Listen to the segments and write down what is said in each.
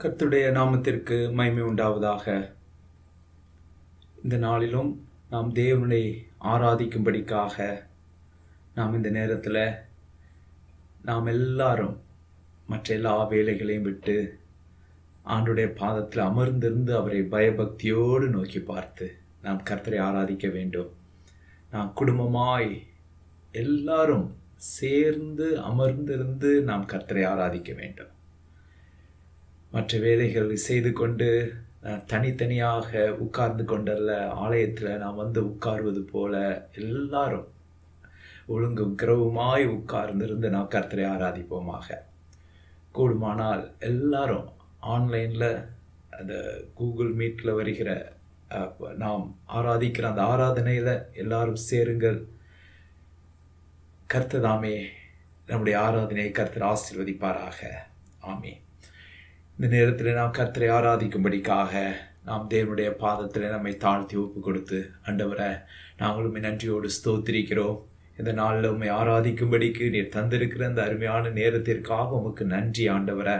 கர்த்தருடைய நாமத்திற்கு மகிமை உண்டாவதாக இந்த நாளிலும் நாம் தேவனை ஆராதிக்கும்படிக்காக நாம் இந்த நேரத்தில் நாம் எல்லாரும் மற்ற எல்லா வேலைகளையும் விட்டு ஆண்டுடைய பாதத்தில் அமர்ந்திருந்து அவரை பயபக்தியோடு நோக்கி பார்த்து நாம் கர்த்தரை ஆராதிக்க வேண்டும் நாம் குடும்பமாய் எல்லாரும் சேர்ந்து அமர்ந்திருந்து நாம் கர்த்தரை ஆராதிக்க வேண்டும் மற்ற வேலைகள் செய்து கொண்டு அஹ், தனித்தனியாக உட்கார்ந்து கொண்டல்ல ஆலயத்தில் நாம் வந்து உட்கார்வது போல எல்லாரும் ஒழுங்கும் கிரவுமாய் உட்கார்ந்திருந்து நாம் கர்த்தரை ஆராதிப்போமாக கூடுமானால் எல்லாரும் ஆன்லைனில் அந்த கூகுள் மீட்டில் வருகிற அஹ், நாம் ஆராதிக்கிற அந்த ஆராதனையில் எல்லாரும் சேருங்கள் கர்த்ததாமே நம்முடைய ஆராதனையை கர்த்தர் ஆசீர்வதிப்பாராக ஆமே இந்த நேரத்தில் நாம் கர்த்தரை ஆராதிக்கும்படிக்காக நாம் தேவனுடைய பாதத்தில் நம்மை தாழ்த்தி ஒப்பு கொடுத்து ஆண்டவரை நாங்களும் நன்றியோடு ஸ்தோத்திரிக்கிறோம் இந்த நாளில் உண்மை ஆராதிக்கும்படிக்கு நீர் தந்திருக்கிற இந்த அருமையான நேரத்திற்காக உமக்கு நன்றி ஆண்டவரை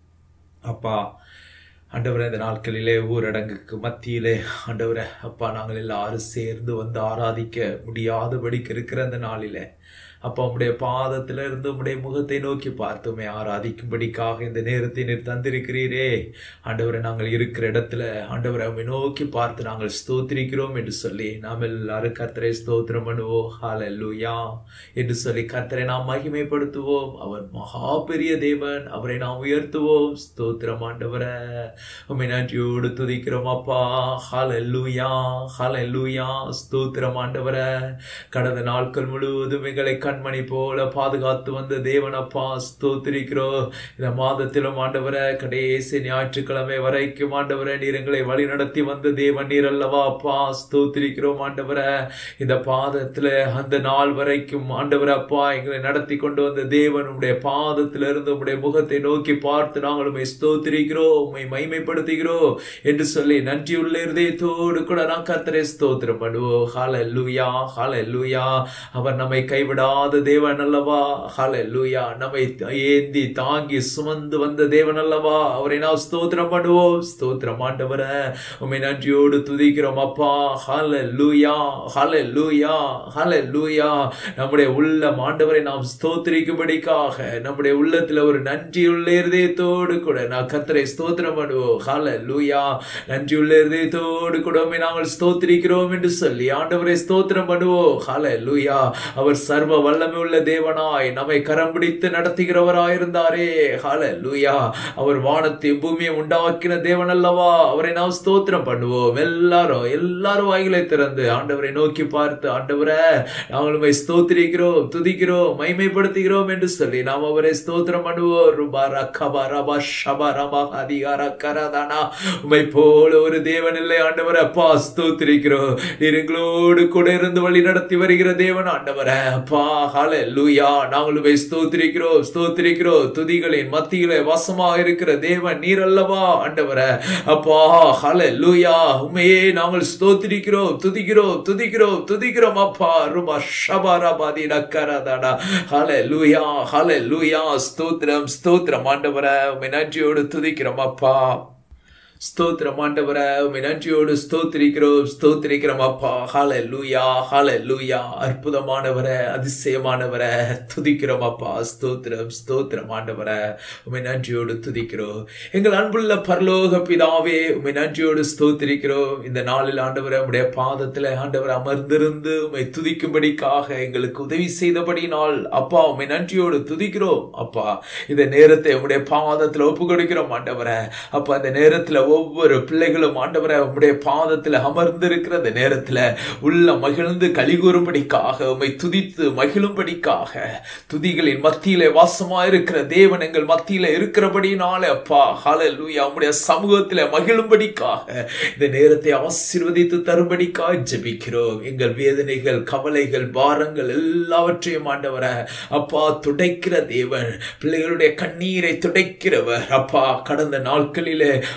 அப்பா ஆண்டவரே இந்த நாட்களிலே ஊரடங்குக்கு மத்தியிலே ஆண்டவரே அப்பா நாங்கள் எல்லாரும் சேர்ந்து வந்து ஆராதிக்க முடியாதபடிக்கு இருக்கிற அந்த நாளிலே அப்பா உம்முடைய பாதத்தில் இருந்து உம்முடைய முகத்தை நோக்கி பார்த்துமே ஆராதிக்கும்படிக்காக இந்த நேரத்தை நீர் தந்திருக்கிறீரே ஆண்டவரை நாங்கள் இருக்கிற இடத்துல ஆண்டவரை உம்மை நோக்கி பார்த்து நாங்கள் ஸ்தோத்திரிக்கிறோம் என்று சொல்லி நாம் எல்லாரும் கர்த்தரை ஸ்தோத்திரம் பண்ணுவோம் ஹalleluya என்று சொல்லி கர்த்தரை நாம் மகிமைப்படுத்துவோம் அவர் மகா பெரிய தேவன் அவரை நாம் உயர்த்துவோம் ஸ்தோத்திரம் ஆண்டவரை உம்மை நன்றியோடு துதிக்கிறோம் அப்பா ஹalleluya ஹalleluya ஸ்தோத்திரம் ஆண்டவரை கடந்த நாட்கள் முழுவதும் எங்களை கண்மணி போல பாதுகாத்து வந்த தேவன் அப்பா ஸ்தோத்திரிக்கிறோம் இந்த மாதத்திலும் ஆண்டவரை கடைசி ஞாயிற்றுக்கிழமை வரைக்கும் ஆண்டவரை நீர் எங்களை வழி நடத்தி வந்த தேவன் நீர் அல்லவா அப்பா ஸ்தோத்திரிக்கிறோம் ஆண்டவரை இந்த பாதத்துல அந்த நாள் வரைக்கும் ஆண்டவர் அப்பா எங்களை நடத்தி கொண்டு வந்த தேவன் உடைய பாதத்துல இருந்து உடைய முகத்தை நோக்கி பார்த்து நாங்கள் உண்மை ஸ்தோத்திரிக்கிறோம் உண்மை மைமைப்படுத்துகிறோம் என்று சொல்லி நன்றியுள்ள இருதயத்தோடு கூட நான் கர்த்தரை ஸ்தோத்திரம் பண்ணுவோம் ஹalleluya ஹalleluya அவர் நம்மை கைவிடாத தேவன் அல்லவா ஹalleluya நம்மை ஏந்தி தாங்கி சுமந்து வந்த தேவன் அல்லவா அவரை நாம் ஸ்தோத்திரம் பண்ணுவோம் ஸ்தோத்திரம் ஆண்டவரே உம்மை நன்றியோடு துதிக்கிறோம் அப்பா ஹalleluya ஹalleluya ஹalleluya நம்முடைய உள்ள ஆண்டவரை நாம் ஸ்தோத்திரிக்கும்படிக்காக நம்முடைய உள்ளத்துல ஒரு நன்றியுள்ள இருதயத்தோடு கூட நான் கர்த்தரை ஸ்தோத்திரம் பண்ணுவோம் ஹalleluya நன்றியுள்ள இருதயத்தோடு கூட உம்மை நாங்கள் ஸ்தோத்திரிக்கிறோம் என்று சொல்லி ஆண்டவரை ஸ்தோத்திரம் பண்ணுவோம் ஹalleluya அவர் சர்வ வல்லமை உள்ள தேவனாய் நம்மை கரம் பிடித்து நடத்துகிறவராயிருந்தாரே ஹalleluya அவர் வானத்தையும் பூமியை உண்டாக்கின தேவன் அல்லவா அவரை நாம் ஸ்தோத்திரம் பண்ணுவோம் எல்லாரும் எல்லாரும் வாய்களை திறந்து ஆண்டவரை நோக்கி பார்த்து ஆண்டவரை நாங்கள் உம்மை ஸ்தோத்திரிக்கிறோம் துதிக்கிறோம் மைமைப்படுத்துகிறோம் என்று சொல்லி நாம் அவரை ஸ்தோத்திரம் பண்ணுவோம் ருபா ரக்கபா ரபா ஷபா ரபா அதிகார கரதானா உம்மை போல ஒரு தேவன் இல்லை ஆண்டவரை அப்பா ஸ்தோத்திரிக்கிறோம் நீர் எங்களோடு கூட இருந்து வழி நடத்தி வருகிற தேவன் ஆண்டவரே அப்பா ஹalleluya நாங்கள் உம்மை ஸ்தோத்திரிக்கிறோம் ஸ்தோத்திரிக்கிறோம் துதிகளின் மத்தியிலே வசமாக இருக்கிற தேவன் நீர் அல்லவா ஆண்டவரே அப்பா ஹalleluya உம்மையே நாங்கள் ஸ்தோத்திரிக்கிறோம் துதிக்கிறோம் துதிக்கிறோம் துதிக்கிறோம் அப்பா ருபா ஷபரபாதி நக்கரதடா ஹalleluya ஹalleluya ஸ்தோத்திரம் ஸ்தோத்திரம் ஆண்டவரே உம்மை நன்றியோடு துதிக்கிறோம் அப்பா ஸ்தோத்திரம் ஆண்டவரே உம்மை நன்றியோடு ஸ்தோத்திரிக்கிறோம் ஸ்தோத்திரிக்கிறோம் அப்பா ஹalleluya ஹalleluya அற்புதமானவரே அதிசயமானவரே துதிக்கிறோம் அப்பா ஸ்தோத்திரம் ஸ்தோத்திரம் ஆண்டவரே உம்மை நன்றியோடு துதிக்கிறோம் எங்கள் அன்புள்ள பரலோக பிதாவே உம்மை நன்றியோடு ஸ்தோத்திரிக்கிறோம் இந்த நாளில் ஆண்டவரே உம்முடைய பாதத்தில் ஆண்டவர் அமர்ந்திருந்து உம்மை துதிக்கும்படிக்காக எங்களுக்கு உதவி செய்தபடினால் அப்பா உம்மை நன்றியோடு துதிக்கிறோம் அப்பா இந்த நேரத்தை உம்முடைய பாதத்தில் ஒப்பு கொடுக்கிறோம் ஆண்டவரே அப்பா இந்த நேரத்தில் ஒவ்வொரு பிள்ளைகளும் ஆண்டவரை உம்முடைய பாதத்தில் அமர்ந்திருக்கிற அந்த நேரத்தில் உள்ள மகிழ்ந்து கலிகூறும்படிக்காக உம்மை துதித்து மகிழும்படிக்காக துதிகளின் மத்தியிலே வாசமாயிருக்கிற தேவன் எங்கள் மத்தியில இருக்கிறபடினாலே அப்பா ஹalleluya உம்முடைய சமூகத்தில் மகிழும்படிக்காக இந்த நேரத்தை ஆசீர்வதித்து தரும்படிக்காக ஜெபிக்கிறோம் எங்கள் வேதனைகள் கவலைகள் பாரங்கள் எல்லாவற்றையும் ஆண்டவரை அப்பா துடைக்கிற தேவன் பிள்ளைகளுடைய கண்ணீரை துடைக்கிறவர் அப்பா கடந்த நாட்களிலே ஆண்டவரை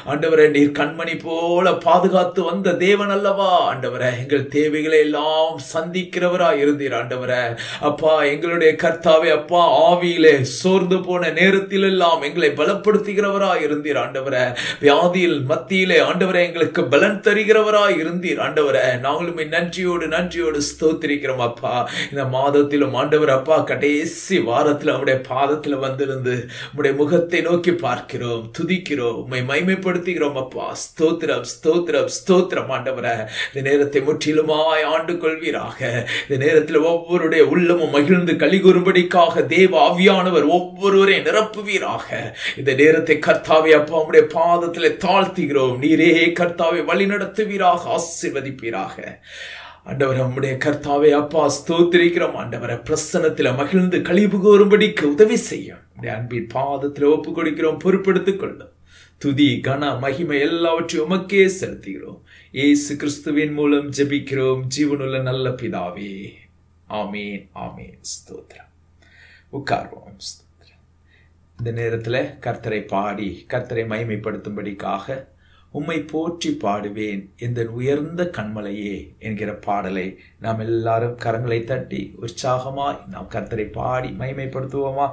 நீர் கண்மணி போல பாதுகாத்து வந்த தேவன் அல்லவா ஆண்டவரே எங்கள் தேவைகளை எல்லாம் சந்திக்கிறவரா இருந்தீர் ஆண்டவரே அப்பா எங்களுடைய கர்த்தாவே அப்பா ஆவியிலே சோர்ந்து போன நேரத்தில் எல்லாம் எங்களை பலப்படுத்துகிறவரா இருந்தீர் ஆண்டவரே வியாதியில் மத்தியிலே ஆண்டவரே எங்களுக்கு பலன் தருகிறவரா இருந்தீர் ஆண்டவரே நாங்களும் நன்றியோடு நன்றியோடு ஸ்தோத்திரிக்கிறோம் அப்பா இந்த மாதத்திலும் ஆண்டவர் அப்பா கடைசி வாரத்தில் அவருடைய பாதத்தில் வந்திருந்து உம்முடைய முகத்தை நோக்கி பார்க்கிறோம் துதிக்கிறோம் உம்மை மைமைப்படுத்துகிறோம் அப்பா ஸ்தோத்திரம் ஸ்தோத்திரம் ஸ்தோத்திரம் ஆண்டவரே இந்த நேரத்தை முற்றிலுமாய் ஆண்டு கொள்வீராக இந்த நேரத்தில் ஒவ்வொருடைய உள்ளமும் மகிழ்ந்து களி கூறும்படிக்காக தேவ ஆவியானவர் ஒவ்வொருவரையும் நிரப்புவீராக இந்த நேரத்தை கர்த்தாவை அப்பா உம்முடைய பாதத்தில் தாழ்த்துகிறோம் நீரே கர்த்தாவை வழி நடத்துவீராக ஆசீர்வதிப்பீராக ஆண்டவர் நம்முடைய கர்த்தாவை அப்பா ஸ்தோத்திரிக்கிறோம் ஆண்டவரை பிரசனத்தில் மகிழ்ந்து கழிவு கோரும்படிக்கு உதவி செய்யும் உடைய அன்பின் பாதத்தில் ஒப்பு கொடுக்கிறோம் பொறுப்படுத்திக் கொள்ளும் துதி கன மகிமை எல்லாவற்றையும் உமக்கே செலுத்துகிறோம் ஏசு கிறிஸ்துவின் மூலம் ஜெபிக்கிறோம் ஜீவனுள்ள நல்ல பிதாவே ஆமீன் ஆமீன் ஸ்தோத்திரம் உட்கார்வோம் ஸ்தோத்திரம் இந்த நேரத்தில் கர்த்தரை பாடி கர்த்தரை மகிமைப்படுத்தும்படிக்காக உம்மை போற்றி பாடுவேன் இந்த உயர்ந்த கண்மலையே என்கிற பாடலை நாம் எல்லாரும் கரங்களை தட்டி உற்சாகமாய் நாம் கர்த்தரை பாடி மகிமைப்படுத்துவோமா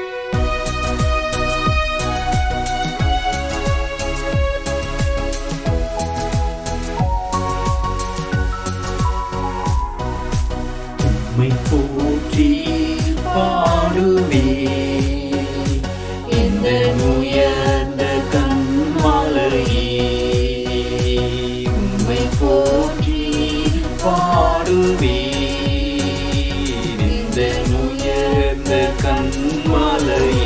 உம்மை போற்றி பாடுவே இந்த உயர்ந்த கண்மலையே உம்மை போற்றி பாடுவே இந்த உயர்ந்த கண்மலையே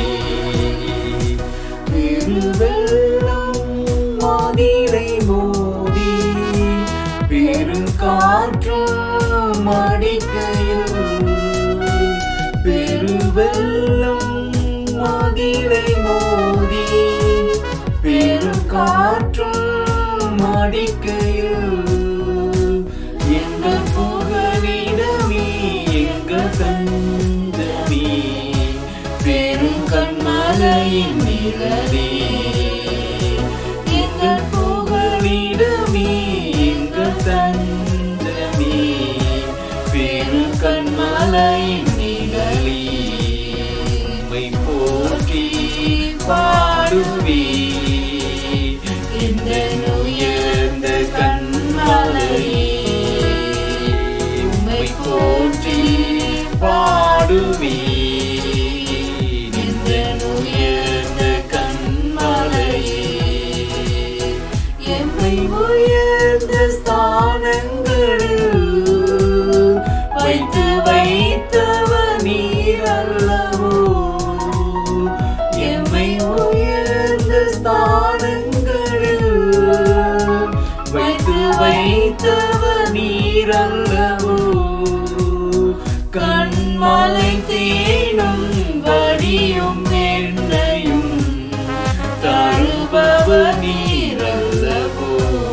பெருவெள்ளம் மாதிரை மோதி பெரும் காற்றும் அடிக்கையில் பெருவெள்ளம் மாதிரை மோதி பெரும் காற்றும் அடிக்கையில் எங்கள் புகலிடமே எங்கள் தந்தமே பெரும் கண்மலையின் நிழலே எங்கள் புகலிடமே எங்கள் தந்தமே பெரும் கண்மலையின் நிழலே உம்மை போற்றி பாடுவே இந்த உயர்ந்த கண்மலையே உம்மை போற்றி பாடுவே இந்த உயர்ந்த கண்மலையே எம்மை உயர்ந்த ஸ்தானங்களில் வைத்து வைத்தவ நீரல்லவோ எம்மை உயர்ந்த ஸ்தானங்களில் வைத்து வைத்தவ நீரல்லவோ கண்மலை தேனும் வடியும் என்னையும் தருபவ நீரல்லவோ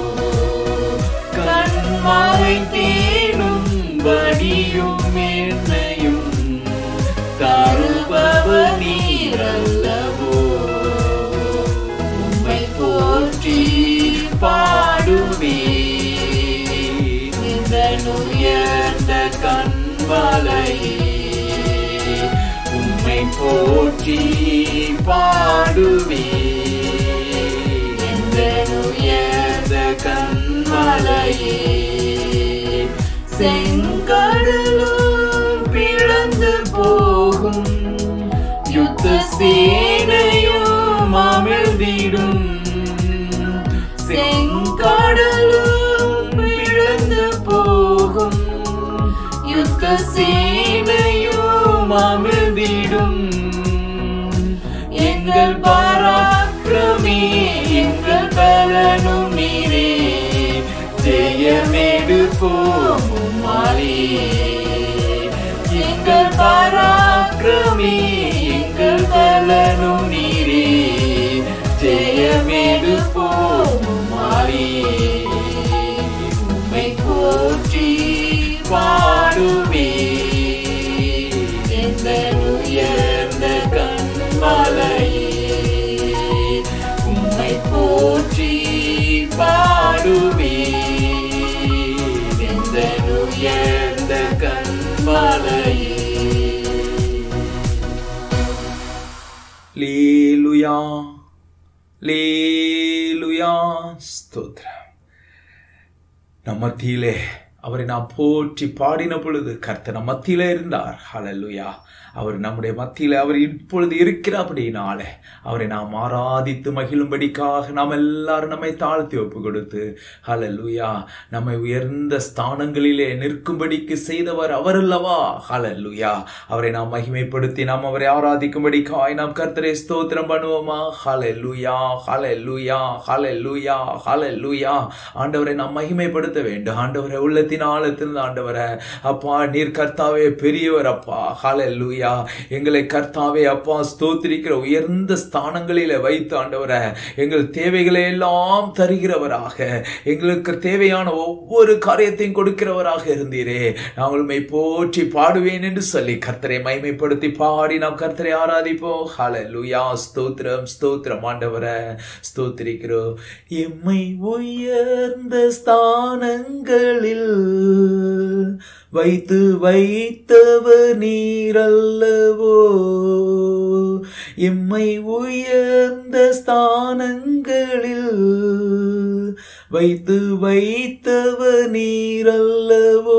கண்மலை தேனும் வடியும் என்னையும் தருபவ நீரல்லவோ உம்மை போற்றி பாடுவே இந்த உயர்ந்த கண்மலையே உம்மை போற்றி பாடுவே இந்த உயர்ந்த கண்மலையே செங்கடலும் பிளந்து போகும் யுத்த சேனையும் அமிழ்ந்திடும் செங்கடலும் பிளந்து போகும் யுத்த சேனையும் அமிழ்ந்திடும் எங்கள் பராக்கிரமே எங்கள் பலனும் நீரே ஜெயமேடு போமும் மாலே எங்கள் பராக்கிரமே எங்கள் பலனும் நீரே ஜெயமேடு போமும் மாலே உம்மை போற்றி பாடுவே எந்த உயர்ந்த கண்மலையே உம்மை போற்றி உயர்ந்த கண்மலையே லேலுயா லேலுயா ஸ்தோத்திரம் நம் மத்தியிலே அவரை நாம் போற்றி பாடின பொழுது கர்த்தர் நம் மத்தியிலே இருந்தார் ஹalleluya அவர் நம்முடைய மத்தியிலே அவர் இப்பொழுது இருக்கிறபடினாலே அவரை நாம் ஆராதித்து மகிழும்படிக்காக நாம் எல்லாரும் நம்மை தாழ்த்தி ஒப்பு கொடுத்து ஹalleluya நம்மை உயர்ந்த ஸ்தானங்களிலே நிற்கும்படிக்கு செய்தவர் அவர் அல்லவா ஹalleluya அவரை நாம் மகிமைப்படுத்தி நாம் அவரை ஆராதிக்கும்படிக்காய் நாம் கர்த்தரை ஸ்தோத்திரம் பண்ணுவோமா ஹalleluya ஹalleluya ஹalleluya ஹalleluya ஆண்டவரை நாம் மகிமைப்படுத்த வேண்டும் ஆண்டவரை உள்ளத்தின் ஆழத்திலிருந்து ஆண்டவரை அப்பா நீர் கர்த்தாவே பெரியவர் அப்பா ஹalleluya எங்களை கர்த்தாவே அப்பா ஸ்தோத்திரிக்கிற உயர்ந்த ஸ்தானங்களிலே வைத்து ஆண்டவரை எங்கள் தேவைகளை எல்லாம் தருகிறவராக எங்களுக்கு தேவையான ஒவ்வொரு காரியத்தையும் கொடுக்கிறவராக இருந்தீரே நாங்களுமே போற்றி பாடுவேன் என்று சொல்லி கர்த்தரை மைமைப்படுத்தி பாடி நாம் கர்த்தரை ஆராதிப்போம் ஹalleluya ஸ்தோத்திரம் ஸ்தோத்திரம் ஆண்டவரை ஸ்தோத்திரிக்கிறோம் எம்மை உயர்ந்த ஸ்தானங்களில் வைத்து வைத்தவர் நீரல்லவோ எம்மை உயர்ந்த ஸ்தானங்களில் வைத்து வைத்தவர் நீரல்லவோ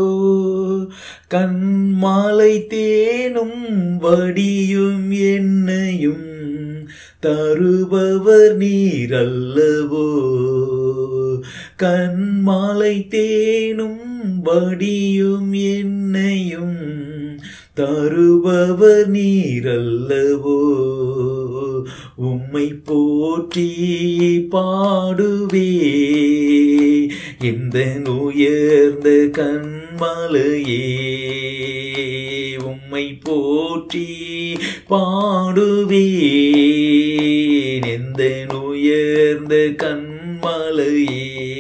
கண்மாலை தேனும் வடியும் என்னையும் தருபவர் நீரல்லவோ கண்மாலை தேனும் வடியும் என்னையும் தருபவர் நீரல்லவோ உம்மை போற்றி பாடுவே இந்த உயர்ந்த கண்மலையே உம்மை போற்றி பாடுவேன் எந்த உயர்ந்த கண்மலையே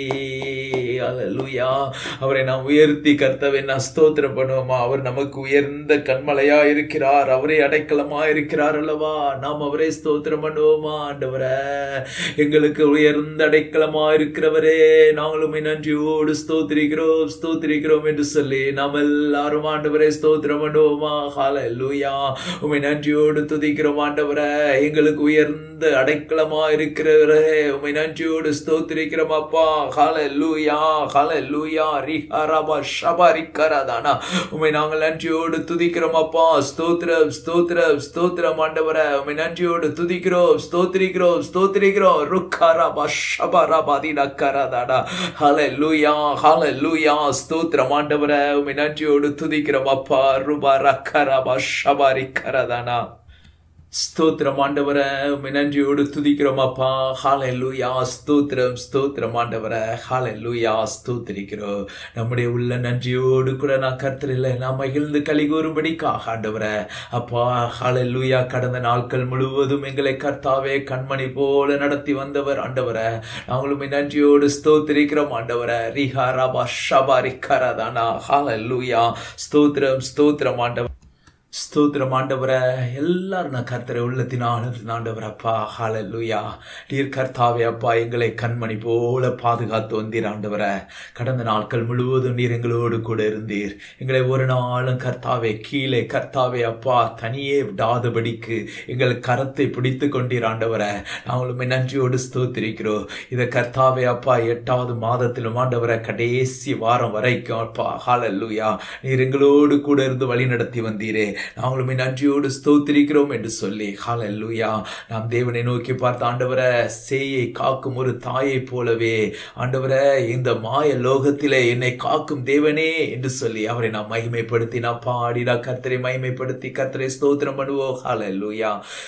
அல்லேலூயா அவரை நாம் உயர்த்தி கர்த்தவை நான் ஸ்தோத்திரம் பண்ணுவோமா அவர் நமக்கு உயர்ந்த கண்மலையா இருக்கிறார் அவரே அடைக்கலமா இருக்கிறார் அல்லவா நாம் அவரே ஸ்தோத்திரம் பண்ணுவோமா ஆண்டவரே எங்களுக்கு உயர்ந்த அடைக்கலமா இருக்கிறவரே நாங்களும் நன்றியோடு ஸ்தோத்திரிக்கிறோம் ஸ்தோத்திரிக்கிறோம் என்று சொல்லி நாம் எல்லாரும் ஆண்டவரே ஸ்தோத்திரம் பண்ணுவோமா ஹalleluya உம்மை நன்றியோடு துதிக்கிறோம் ஆண்டவரே எங்களுக்கு உயர்ந்த அடைக்கலமா இருக்கிறவரே உம்மை நன்றியோடு ஸ்தோத்திரிக்கிறோம் அப்பா ஹalleluya ஹalleluya ரிஹரபா ஷபரிக்கரதானா உம்மை நாங்கள் நன்றியோடு துதிக்கிறோம் அப்பா ஸ்தோத்திரம் ஸ்தோத்திரம் ஸ்தோத்திரம் ஆண்டவரே உம்மை நன்றியோடு துதிக்கிறோம் ஸ்தோத்திரிக்கிறோம் ஸ்தோத்திரிக்கிறோம் ருக்கரபா ஷபரபாதி நக்கரதாடா ஹalleluya ஹalleluya ஸ்தோத்திரம் ஆண்டவரே உம்மை நன்றியோடு துதிக்கிறோம் அப்பா ருபா ரக்கரபா ஷபரிக்கரதானா ஸ்தோத்திரம் ஆண்டவரை உம்மை நன்றியோடு துதிக்கிறோம் அப்பா ஹalleluya ஸ்தோத்திரம் ஸ்தோத்திரம் ஆண்டவரை ஹalleluya ஸ்தோத்திரிக்கிறோம் நம்முடைய உள்ள நன்றியோடு கூட நான் கர்த்தரில் நான் மகிழ்ந்து களி கூறும்படிக்காக ஆண்டவரை அப்பா ஹalleluya கடந்த நாட்கள் முழுவதும் எங்களை கர்த்தாவே கண்மணி போல நடத்தி வந்தவர் ஆண்டவரை நாங்களும் நன்றியோடு ஸ்தோத்திரிக்கிறோம் ஆண்டவரை ரிஹா ரபா ஷபா ரிக்கரதானா ஹalleluya ஸ்தோத்திரம் ஸ்தோத்திரம் ஆண்டவர் ஸ்தோத்திரம் ஆண்டவரை எல்லாரும் நான் கர்த்தரை உள்ளத்தின் ஆனந்தின் ஆண்டவர் அப்பா ஹalleluya நீர் கர்த்தாவே அப்பா எங்களை கண்மணி போல பாதுகாத்து வந்தீர் ஆண்டவரை கடந்த நாட்கள் முழுவதும் நீர் எங்களோடு கூட இருந்தீர் எங்களை ஒரு நாளும் கர்த்தாவே கீழே கர்த்தாவே அப்பா தனியே விடாதபடிக்கு எங்கள் கரத்தை பிடித்து கொண்டீர் ஆண்டவரை நாங்களும் நன்றியோடு ஸ்தோத்திரிக்கிறோம் இதை கர்த்தாவே அப்பா எட்டாவது மாதத்திலும் ஆண்டவரை கடைசி வாரம் வரைக்கும் அப்பா ஹalleluya நீர் எங்களோடு கூட இருந்து வழி நடத்தி வந்தீரே நாங்களும் நன்றியோடு ஸ்தோத்திரிக்கிறோம் என்று சொல்லி ஹalleluya நாம் தேவனை நோக்கி பார்த்த ஆண்டவரை சேயை காக்கும் ஒரு தாயை போலவே ஆண்டவரை இந்த மாய லோகத்திலே என்னை காக்கும் தேவனே என்று சொல்லி அவரை நாம் மகிமைப்படுத்தி நாம் பாடிடா கர்த்தரை மகிமைப்படுத்தி கர்த்தரை ஸ்தோத்திரம் பண்ணுவோம் ஹalleluya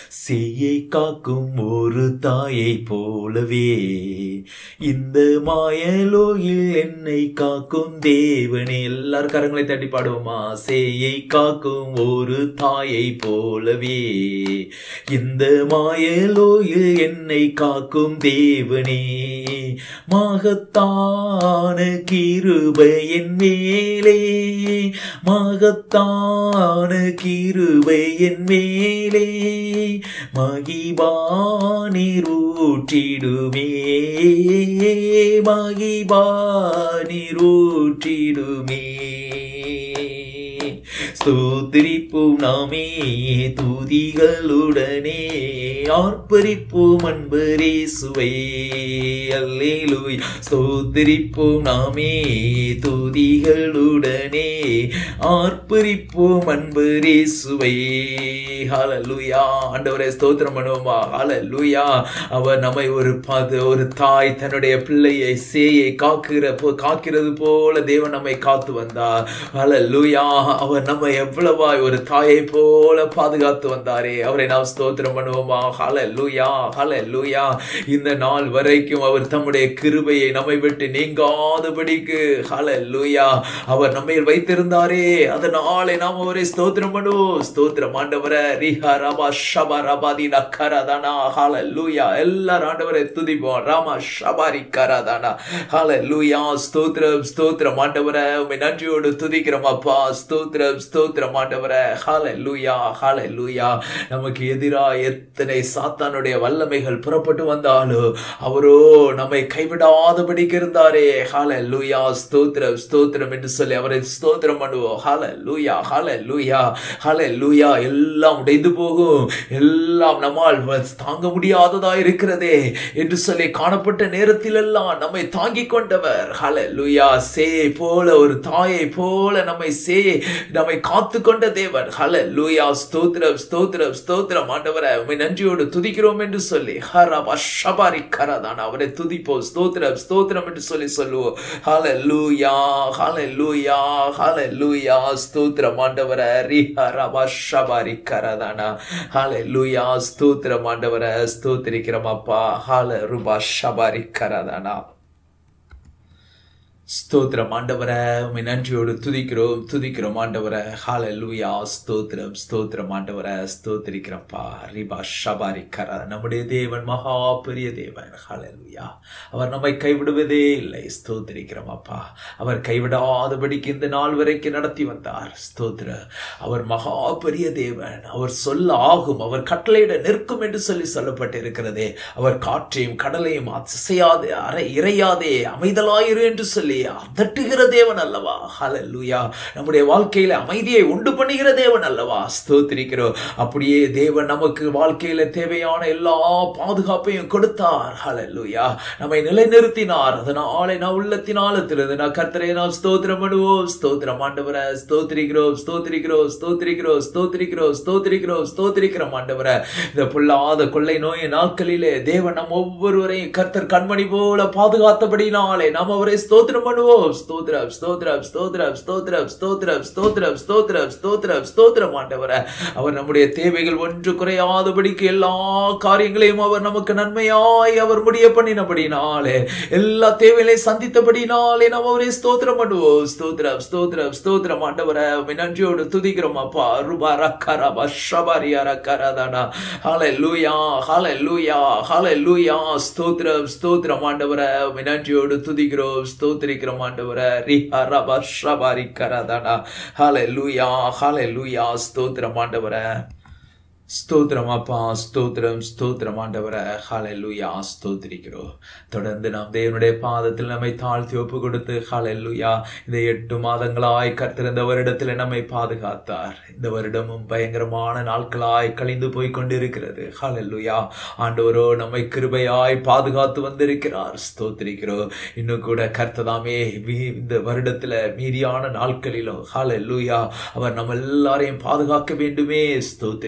சேயை காக்கும் ஒரு தாயை போலவே இந்த மாயலோகில் என்னை காக்கும் தேவனே எல்லாரும் கரங்களை தட்டி பாடுவோமா சேயை காக்கும் ஒரு ஒரு தாயை போலவே இந்த மாயலோயில் என்னை காக்கும் தேவனே மகத்தான கிருபை என் மேலே மகத்தான கிருபை என் மேலே மகிபானீர் ஊற்றிடுமே மகிபானீர் ஊற்றிடுமே ஸ்தோத்திரிப்போம் நாமே துதிகளுடனே ஆர்ப்பரிப்போம் அன்பரே சுவை அல்லேலூய் ஸ்தோத்திரிப்போம் நாமே துதிகளுடனே ஆர்ப்பரிப்போம் அன்பரே சுவை ஹalleluya ஆண்டவரே ஸ்தோத்திரம் பண்ணுவோமா ஹalleluya அவர் நம்மை ஒரு பாது ஒரு தாய் தன்னுடைய பிள்ளையை சேயை காக்கிற போ- காக்கிறது போல தேவன் நம்மை காத்து வந்தார் ஹalleluya அவர் நம்மை எவ்வளவாய் ஒரு தாயை போல பாதுகாத்து வந்தாரே அவரை நாம் ஸ்தோத்திரம் பண்ணுவோமா ஹalleluya ஹalleluya இந்த நாள் வரைக்கும் அவர் தம்முடைய கிருபையை நம்மை விட்டு நீங்காதபடிக்கு ஹalleluya அவர் நம்மை வைத்திருந்தாரே அதனாலே நாம் அவரை ஸ்தோத்திரம் பண்ணுவோம் ஸ்தோத்திரம் ஆண்டவரே ரிஹா ரபா ஷபா ரபாதி நக்கரதானா ஹalleluya எல்லாரும் ஆண்டவரை துதிப்போம் ராமா ஷபாரி கரதானா ஹalleluya ஸ்தோத்திரம் ஸ்தோத்திரம் ஆண்டவரே உம்மை நன்றியோடு துதிக்கிறோம் அப்பா ஸ்தோத்திரம் ஸ்தோத்திரம் ஆண்டவரே ஹalleluya ஹalleluya நமக்கு எதிராக எத்தனை சாத்தானுடைய வல்லமைகள் புறப்பட்டு வந்தாலும் அவரோ நம்மை கைவிடாதபடிக்கு இருந்தாரே ஹalleluya ஸ்தோத்திரம் ஸ்தோத்திரம் என்று சொல்லி அவரை ஸ்தோத்திரம் பண்ணுவோம் ஹalleluya ஹalleluya ஹalleluya எல்லாம் உடைந்து போகும் எல்லாம் நம்மால் வ- தாங்க முடியாததா இருக்கிறதே என்று சொல்லி காணப்பட்ட நேரத்தில் எல்லாம் நம்மை தாங்கிக் கொண்டவர் ஹalleluya சே போல ஒரு தாயை போல நம்மை சே நம்மை காத்து கொண்ட தேவன் ஹalleluya ஸ்தோத்திரம் ஸ்தோத்திரம் ஸ்தோத்திரம் ஆண்டவரை உம்மை நன்றியோடு துதிக்கிறோம் என்று சொல்லி ஹரபா ஷபாரி கரதான் அவரை துதிப்போம் ஸ்தோத்திரம் ஸ்தோத்திரம் என்று சொல்லி சொல்லுவோம் ஹalleluya ஹalleluya ஹalleluya ஸ்தோத்திரம் ஆண்டவரை ரி ஹரபா ஷபாரி கரதானா ஹalleluya ஸ்தோத்திரம் ஆண்டவரை ஸ்தோத்திரிக்கிறோம் அப்பா ஹால ருபா ஷபாரி கரதானா ஸ்தோத்திரம் ஆண்டவரை உம்மை நன்றியோடு துதிக்கிறோம் துதிக்கிறோம் ஆண்டவரை ஹalleluya ஸ்தோத்திரம் ஸ்தோத்திரம் ஆண்டவரை ஸ்தோத்திரிக்கிறப்பா ரிபா ஷபாரி கர நம்முடைய தேவன் மகா பெரிய தேவன் ஹalleluya அவர் நம்மை கைவிடுவதே இல்லை ஸ்தோத்திரிக்கிறோம் அப்பா அவர் கைவிடாதபடிக்கு இந்த நாள் வரைக்கும் நடத்தி வந்தார் ஸ்தோத்திர அவர் மகா பெரிய தேவன் அவர் சொல்ல ஆகும் அவர் கட்டளையிட நிற்கும் என்று சொல்லி சொல்லப்பட்டிருக்கிறதே அவர் காற்றையும் கடலையும் அசையாதே அரை இறையாதே அமைதலாயிரு என்று சொல்லி அதட்டுகிற தேவன் அல்லவா ஹalleluya நம்முடைய வாழ்க்கையில அமைதியை உண்டு பண்ணுகிற தேவன் அல்லவா ஸ்தோத்திரிக்கிறோம் அப்படியே தேவன் நமக்கு வாழ்க்கையில தேவையான எல்லா பாதுகாப்பையும் கொடுத்தார் ஹalleluya நம்மை நிலைநிறுத்தினார் அதனாலே நான் உள்ளத்தினாலத்திலிருந்து நான் கர்த்தரை நான் ஸ்தோத்திரம் பண்ணுவோம் ஸ்தோத்திரம் ஆண்டவரை ஸ்தோத்திரிக்கிறோம் ஸ்தோத்திரிக்கிறோம் ஸ்தோத்திரிக்கிறோம் ஸ்தோத்திரிக்கிறோம் ஸ்தோத்திரிக்கிறோம் ஸ்தோத்திரிக்கிறோம் ஆண்டவரை இந்த பொல்லாத கொள்ளை நோய் நாட்களிலே தேவன் நம் ஒவ்வொருவரையும் கர்த்தர் கண்மணி போல பாதுகாத்தபடினாலே நாம் அவரை ஸ்தோத்திரம் பண்ணுவோம் ஸ்தோத்திரம் ஸ்தோத்திரம் ஸ்தோத்திரம் ஸ்தோத்திரம் ஸ்தோத்திரம் ஸ்தோத்திரம் ஸ்தோத்திரம் ஸ்தோத்திரம் ஸ்தோத்திரம் ஆண்டவரை அவர் நம்முடைய தேவைகள் ஒன்று குறையாதபடிக்கு எல்லா காரியங்களையும் அவர் நமக்கு நன்மையாய் அவர் முடிய பண்ணினபடினாலே எல்லா தேவைகளையும் சந்தித்தபடினாலே நாம் அவரை ஸ்தோத்திரம் பண்ணுவோம் ஸ்தோத்திரம் ஸ்தோத்திரம் ஸ்தோத்திரம் ஆண்டவரை உம்மை நன்றியோடு துதிக்கிறோம் அப்பா ரூபா ரக்கரா பஷபரியா ரக்கரதானா ஹalleluya ஹalleluya ஹalleluya ஸ்தோத்திரம் ஸ்தோத்திரம் ஆண்டவரை உம்மை நன்றியோடு துதிக்கிறோம் ஸ்தோத்திரிக்கிறோம் ஆண்டவரை ரிஹா ரபா ஷபாரி கரதானா ஹalleluya ஹalleluya ஸ்தோத்திரம் ஆண்டவரை ஸ்தோத்திரம் அப்பா ஸ்தோத்திரம் ஸ்தோத்திரம் ஆண்டவரை ஹalleluya ஸ்தோத்திரிக்கிறோம் தொடர்ந்து நாம் தேவனுடைய பாதத்தில் நம்மை தாழ்த்தி ஒப்பு கொடுத்து ஹalleluya இந்த எட்டு மாதங்களாய் கர்த்தர் இந்த வருடத்தில் நம்மை பாதுகாத்தார் இந்த வருடமும் பயங்கரமான நாட்களாய் கழிந்து போய் கொண்டிருக்கிறது ஹalleluya ஆண்டவரோ நம்மை கிருபையாய் பாதுகாத்து வந்திருக்கிறார் ஸ்தோத்திரிக்கிறோம் இன்னும் கூட கர்த்ததாமே வி- இந்த வருடத்துல மீதியான நாட்களிலும் ஹalleluya அவர் நம்ம எல்லாரையும் பாதுகாக்க வேண்டுமே ஸ்தோத்திரிக்கிறோம்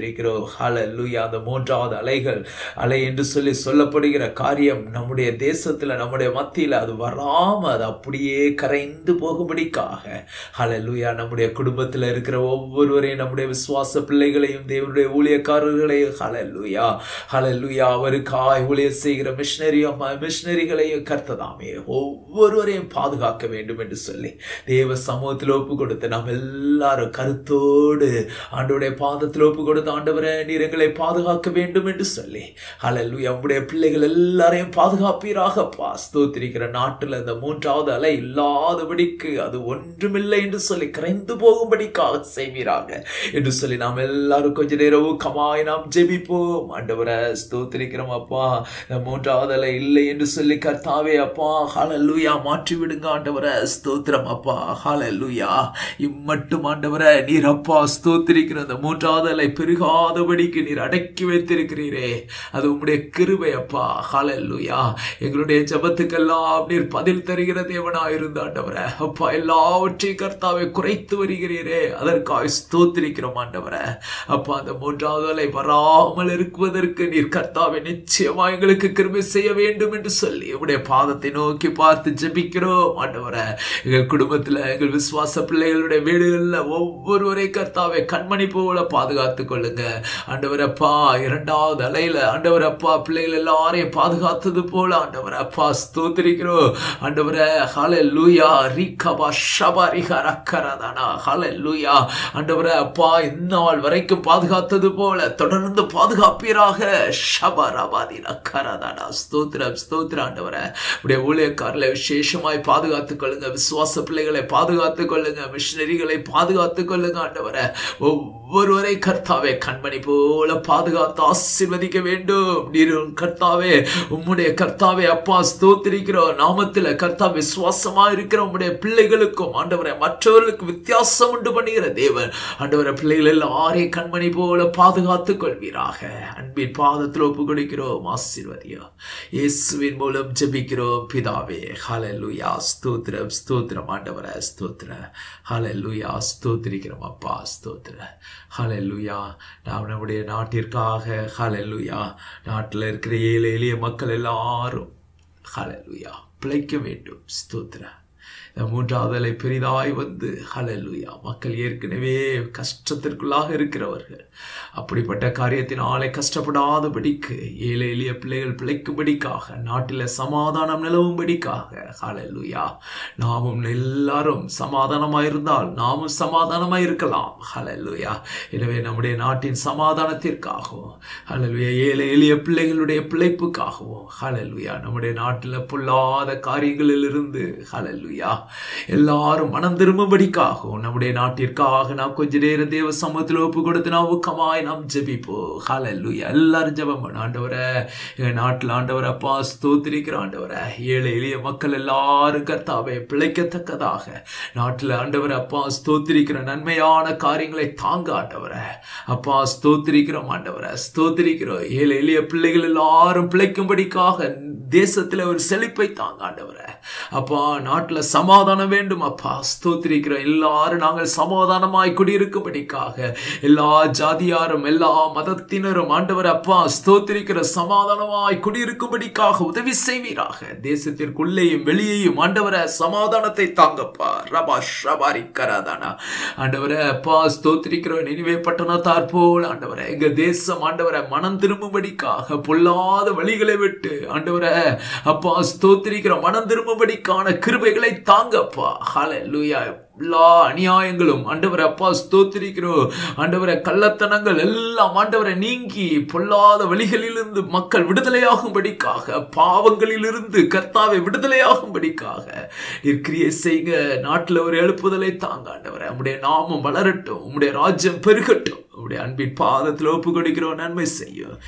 ஹalleluya அந்த மூன்றாவது அலைகள் அலை என்று சொல்லி சொல்லப்படுகிற காரியம் நம்முடைய தேசத்துல நம்முடைய மத்தியில அது வராம அது அப்படியே கரைந்து போகும்படிக்காக ஹalleluya நம்முடைய குடும்பத்துல இருக்கிற ஒவ்வொருவரையும் நம்முடைய விசுவாச பிள்ளைகளையும் தேவனுடைய ஊழியக்காரர்களையும் ஹalleluya ஹalleluya அவருக்காய் ஊழியர் செய்கிற மிஷனரியும் மிஷனரிகளையும் கர்த்ததாமே ஒவ்வொருவரையும் பாதுகாக்க வேண்டும் என்று சொல்லி தேவ சமூகத்தில் ஒப்பு கொடுத்து நாம் எல்லாரும் கருத்தோடு ஆண்டவருடைய பாதத்தில் ஒப்பு கொடுத்து ஆண்டவரை நீர் எங்களை பாதுகாக்க வேண்டும் என்று சொல்லி ஹalleluya நம்முடைய பிள்ளைகள் எல்லாரையும் பாதுகாப்பீராகப்பா ஸ்தோத்திரிக்கிற நாட்டில் இந்த மூன்றாவது அலை இல்லாதபடிக்கு அது ஒன்றுமில்லை என்று சொல்லி கரைந்து போகும்படிக்காக செய்வீராக என்று சொல்லி நாம் எல்லாரும் கொஞ்ச நேரம் ஊக்கமாய் நாம் ஜெபிப்போம் ஆண்டவரை ஸ்தோத்திரிக்கிறோம் அப்பா இந்த மூன்றாவது அலை இல்லை என்று சொல்லி கர்த்தாவே அப்பா ஹalleluya மாற்றி விடுங்க ஆண்டவரை ஸ்தோத்திரம் அப்பா ஹalleluya இம்மட்டும் ஆண்டவரை நீர் அப்பா ஸ்தோத்திரிக்கிற அந்த மூன்றாவது அலை பெருகாதபடிக்கு நீர் அடக்கி வைத்திருக்கிறீரே அது உம்முடைய கிருபை அப்பா ஹalleluya எங்களுடைய ஜெபத்துக்கெல்லாம் நீர் பதில் தருகிற தேவனாய் இருந்த ஆண்டவரை அப்பா எல்லாவற்றையும் கர்த்தாவை குறைத்து வருகிறீரே அதற்காக ஸ்தோத்திரிக்கிறோம் ஆண்டவரை அப்பா அந்த மூன்றாவது அலை வராமல் இருக்குவதற்கு நீர் கர்த்தாவை நிச்சயமா எங்களுக்கு கிருபை செய்ய வேண்டும் என்று சொல்லி உடைய பாதத்தை நோக்கி பார்த்து ஜெபிக்கிறோம் ஆண்டவரை எங்கள் குடும்பத்துல எங்கள் விசுவாச பிள்ளைகளுடைய வீடுகள்ல ஒவ்வொருவரை கர்த்தாவை கண்மணி போல பாதுகாத்துக் கொள்ளுங்க ஆண்டவரப்பா இரண்டாவது அலையில ஆண்டவரப்பா பிள்ளைகள் எல்லாரையும் பாதுகாத்தது போல ஆண்டவர் அப்பா ஸ்தோத்திரிக்கிறோம் ஆண்டவரே ஹாலே லூயா ரீகபா ஷபா ரிகா ரக்கரதானா ஹாலே லூயா ஆண்டவரே அப்பா இந்நாள் வரைக்கும் பாதுகாத்தது போல தொடர்ந்து பாதுகாப்பீராக ஷபா ரபாதி ரக்கரதானா ஸ்தோத்திரம் ஸ்தோத்திர ஆண்டவரே உடைய ஊழியக்காரர்களை விசேஷமாய் பாதுகாத்துக் கொள்ளுங்க விசுவாச பிள்ளைகளை பாதுகாத்துக் கொள்ளுங்க மிஷினரிகளை பாதுகாத்துக் கொள்ளுங்க ஆண்டவரை ஒவ்வொருவரை கர்த்தாவே கண்மணி போல பாதுகாத்து ஆசீர்வதிக்க வேண்டும் நீர் உன் கர்த்தாவே உம்முடைய கர்த்தாவே அப்பா ஸ்தோத்திரிக்கிறோம் நாமத்தில் கர்த்தா விசுவாசமா இருக்கிற உம்முடைய பிள்ளைகளுக்கும் ஆண்டவரை மற்றவர்களுக்கு வித்தியாசம் உண்டு பண்ணுகிற தேவன் ஆண்டவரை பிள்ளைகள் எல்லாரையும் கண்மணி போல பாதுகாத்துக் கொள்வீராக அன்பின் பாதத்தில் ஒப்பு கொடுக்கிறோம் ஆசீர்வதியோ இயேசுவின் மூலம் ஜெபிக்கிறோம் பிதாவே ஹalleluya ஸ்தோத்திரம் ஸ்தோத்திரம் ஆண்டவரே ஸ்தோத்திரம் ஹalleluya ஸ்தோத்திரிக்கிறோம் அப்பா ஸ்தோத்திரம் ஹalleluya நாம் நம்முடைய நாட்டிற்காக ஹalleluya நாட்டில் இருக்கிற ஏழை எளிய மக்கள் எல்லாரும் ஹalleluya பிழைக்க வேண்டும் ஸ்தோத்திரம் இந்த மூன்றாவது அலை பெரிதாய் வந்து ஹalleluya மக்கள் ஏற்கனவே கஷ்டத்திற்குள்ளாக இருக்கிறவர்கள் அப்படிப்பட்ட காரியத்தினாலே கஷ்டப்படாதபடிக்கு ஏழை எளிய பிள்ளைகள் பிழைக்கும்படிக்காக நாட்டில் சமாதானம் நிலவும்படிக்காக ஹalleluya நாமும் எல்லாரும் சமாதானமாய் இருந்தால் நாமும் சமாதானமாய் இருக்கலாம் ஹalleluya எனவே நம்முடைய நாட்டின் சமாதானத்திற்காகவும் ஹalleluya ஏழை எளிய பிள்ளைகளுடைய பிழைப்புக்காகவும் ஹalleluya நம்முடைய நாட்டில் பொல்லாத காரியங்களில் இருந்து ஹalleluya எல்லாரும் மனம் திரும்பும்படிக்காகவும் நம்முடைய நாட்டிற்காக நாம் கொஞ்ச நேரம் தேவ சமூகத்தில் ஒப்பு கொடுத்து நாம் ஊக்கமாய் நாம் ஜெபிப்போம் ஹalleluya எல்லாரும் ஜெபம் பண்ண ஆண்டவரே எங்க நாட்டில் ஆண்டவர் அப்பா ஸ்தோத்திரிக்கிற ஆண்டவரே ஏழை எளிய மக்கள் எல்லாரும் கர்த்தாவே பிழைக்கத்தக்கதாக நாட்டில் ஆண்டவர் அப்பா ஸ்தோத்திரிக்கிற நன்மையான காரியங்களை தாங்க ஆண்டவரே அப்பா ஸ்தோத்திரிக்கிறோம் ஆண்டவரை ஸ்தோத்திரிக்கிறோம் ஏழை எளிய பிள்ளைகள் எல்லாரும் பிழைக்கும்படிக்காக தேசத்தில் ஒரு செழிப்பை தாங்க ஆண்டவரை அப்பா நாட்டில் சமாதானம் வேண்டும் அப்பா ஸ்தோத்திரிக்கிறோம் எல்லாரும் நாங்கள் சமாதானமாய் குடியிருக்கும்படிக்காக எல்லா ஜாதியாரும் எல்லா மதத்தினரும் ஆண்டவர் அப்பா ஸ்தோத்திரிக்கிற சமாதானமாய் குடியிருக்கும்படிக்காக உதவி செய்வீராக தேசத்திற்குள்ளேயும் வெளியேயும் ஆண்டவரை சமாதானத்தை தாங்கப்பா ரபா ஷபாரி கராதானா ஆண்டவரை அப்பா ஸ்தோத்திரிக்கிறோம் நினைவே பட்டணத்தார் போல் ஆண்டவரை எங்க தேசம் ஆண்டவரை மனம் திரும்பும்படிக்காக பொல்லாத வழிகளை விட்டு ஆண்டவரை அப்பா ஸ்தோத்திரிக்கிற மனம் திரும்பும்படிக்கான கிருபைகளை தாங்கப்பா ஹalleluya எல்லா அநியாயங்களும் ஆண்டவரை அப்பா ஸ்தோத்திரிக்கிறோம் ஆண்டவரை கள்ளத்தனங்கள் எல்லாம் ஆண்டவரை நீங்கி பொல்லாத வழிகளிலிருந்து மக்கள் விடுதலையாகும்படிக்காக பாவங்களிலிருந்து கர்த்தாவை விடுதலையாகும்படிக்காக கிரியை செய்க நாட்டில் ஒரு எழுப்புதலை தாங்க ஆண்டவரை உம்முடைய நாமம் வளரட்டும் உம்முடைய ராஜ்யம் பெருகட்டும் உம்முடைய அன்பின் பாதத்தில் ஒப்பு கொடுக்கிறோம் நன்மை செய்யும்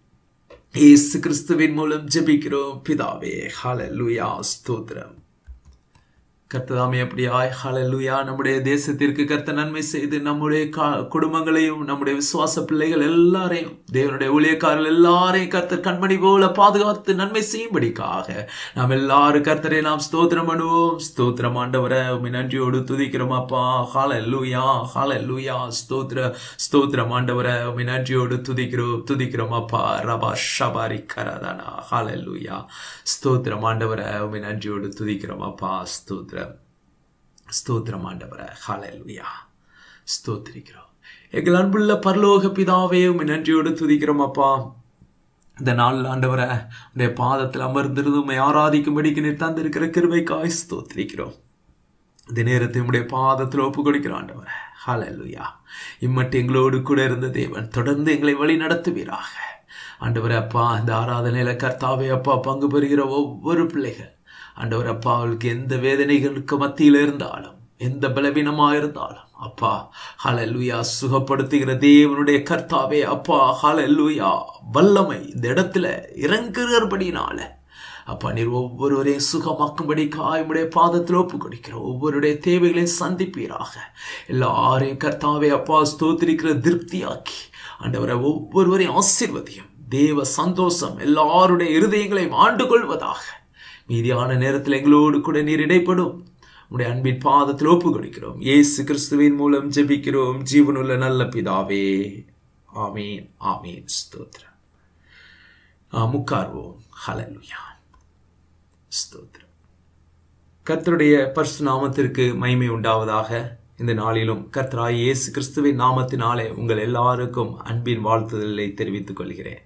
இயேசு கிறிஸ்துவின் மூலம் ஜெபிக்கிறோம் பிதாவே ஹalleluya ஸ்தோத்திரம் கர்த்ததாமே அப்படியாய் ஹalleluya நம்முடைய தேசத்திற்கு கர்த்த நன்மை செய்து நம்முடைய கா- குடும்பங்களையும் நம்முடைய விசுவாச பிள்ளைகள் எல்லாரையும் தேவனுடைய ஊழியக்காரர்கள் எல்லாரையும் கர்த்தர் கண்மணி போல பாதுகாத்து நன்மை செய்யும்படிக்காக நாம் எல்லாரும் கர்த்தரை நாம் ஸ்தோத்திரம் பண்ணுவோம் ஸ்தோத்திரம் ஆண்டவரை உம்மை நன்றியோடு துதிக்கிறோம் அப்பா ஹalleluya ஹalleluya ஸ்தோத்திர ஸ்தோத்திரம் ஆண்டவரை உம்மை நன்றியோடு துதிக்கிறோம் துதிக்கிறோம் அப்பா ரபா ஷபாரி கரதானா ஹalleluya ஸ்தோத்திரம் ஆண்டவரை உம்மை நன்றியோடு துதிக்கிறோம் அப்பா ஸ்தோத்திரம் ஸ்தோத்திரம் ஆண்டவரை ஹalleluya ஸ்தோத்திரிக்கிறோம் எங்கள் அன்புள்ள பரலோக பிதாவே உம்மை நன்றியோடு துதிக்கிறோம் அப்பா இந்த நாள் ஆண்டவரை உடைய பாதத்தில் அமர்ந்திருந்து உம்மை ஆராதிக்கும்படிக்கு நீர் தந்திருக்கிற கிருபைக்காய் ஸ்தோத்திரிக்கிறோம் இந்த நேரத்தை உம்முடைய பாதத்தில் ஒப்பு கொடுக்கிறோம் ஆண்டவரே ஹalleluya இம்மட்டு எங்களோடு கூட இருந்த தேவன் தொடர்ந்து எங்களை வழி நடத்துவீராக ஆண்டவரே அப்பா இந்த ஆராதனையில கர்த்தாவே அப்பா பங்கு பெறுகிற ஒவ்வொரு பிள்ளைகள் ஆண்டவர் அப்பா அவளுக்கு எந்த வேதனைகளுக்கு மத்தியில் இருந்தாலும் எந்த பலவீனமாக இருந்தாலும் அப்பா ஹalleluya சுகப்படுத்துகிற தேவனுடைய கர்த்தாவே அப்பா ஹalleluya வல்லமை இந்த இடத்துல இறங்குகிறபடினால அப்பா நீர் ஒவ்வொருவரையும் சுகமாக்கும்படி காயமுடைய பாதத்தில் ஒப்பு கொடுக்கிறோம் ஒவ்வொருடைய தேவைகளையும் சந்திப்பீராக எல்லாரையும் கர்த்தாவே அப்பா ஸ்தோத்திரிக்கிற திருப்தியாக்கி ஆண்டவரை ஒவ்வொருவரையும் ஆசீர்வதியும் தேவ சந்தோஷம் எல்லாருடைய இருதயங்களையும் ஆண்டு கொள்வதாக மீதியான நேரத்தில் எங்களோடு கூட நீர் இடைப்படும் உடைய அன்பின் பாதத்தில் ஒப்பு கொடுக்கிறோம் இயேசு கிறிஸ்துவின் மூலம் ஜெபிக்கிறோம் ஜீவனுள்ள நல்ல பிதாவே ஆமீன் ஆமீன் ஸ்தோத்திரம் ஆ, முக்கார்வோம் ஹalleluya ஸ்தோத்திரம் கர்த்தருடைய பரிசு நாமத்திற்கு மகிமை உண்டாவதாக இந்த நாளிலும் கர்த்தராய் இயேசு கிறிஸ்துவின் நாமத்தினாலே உங்கள் எல்லாருக்கும் அன்பின் வாழ்த்துதலை தெரிவித்துக் கொள்கிறேன்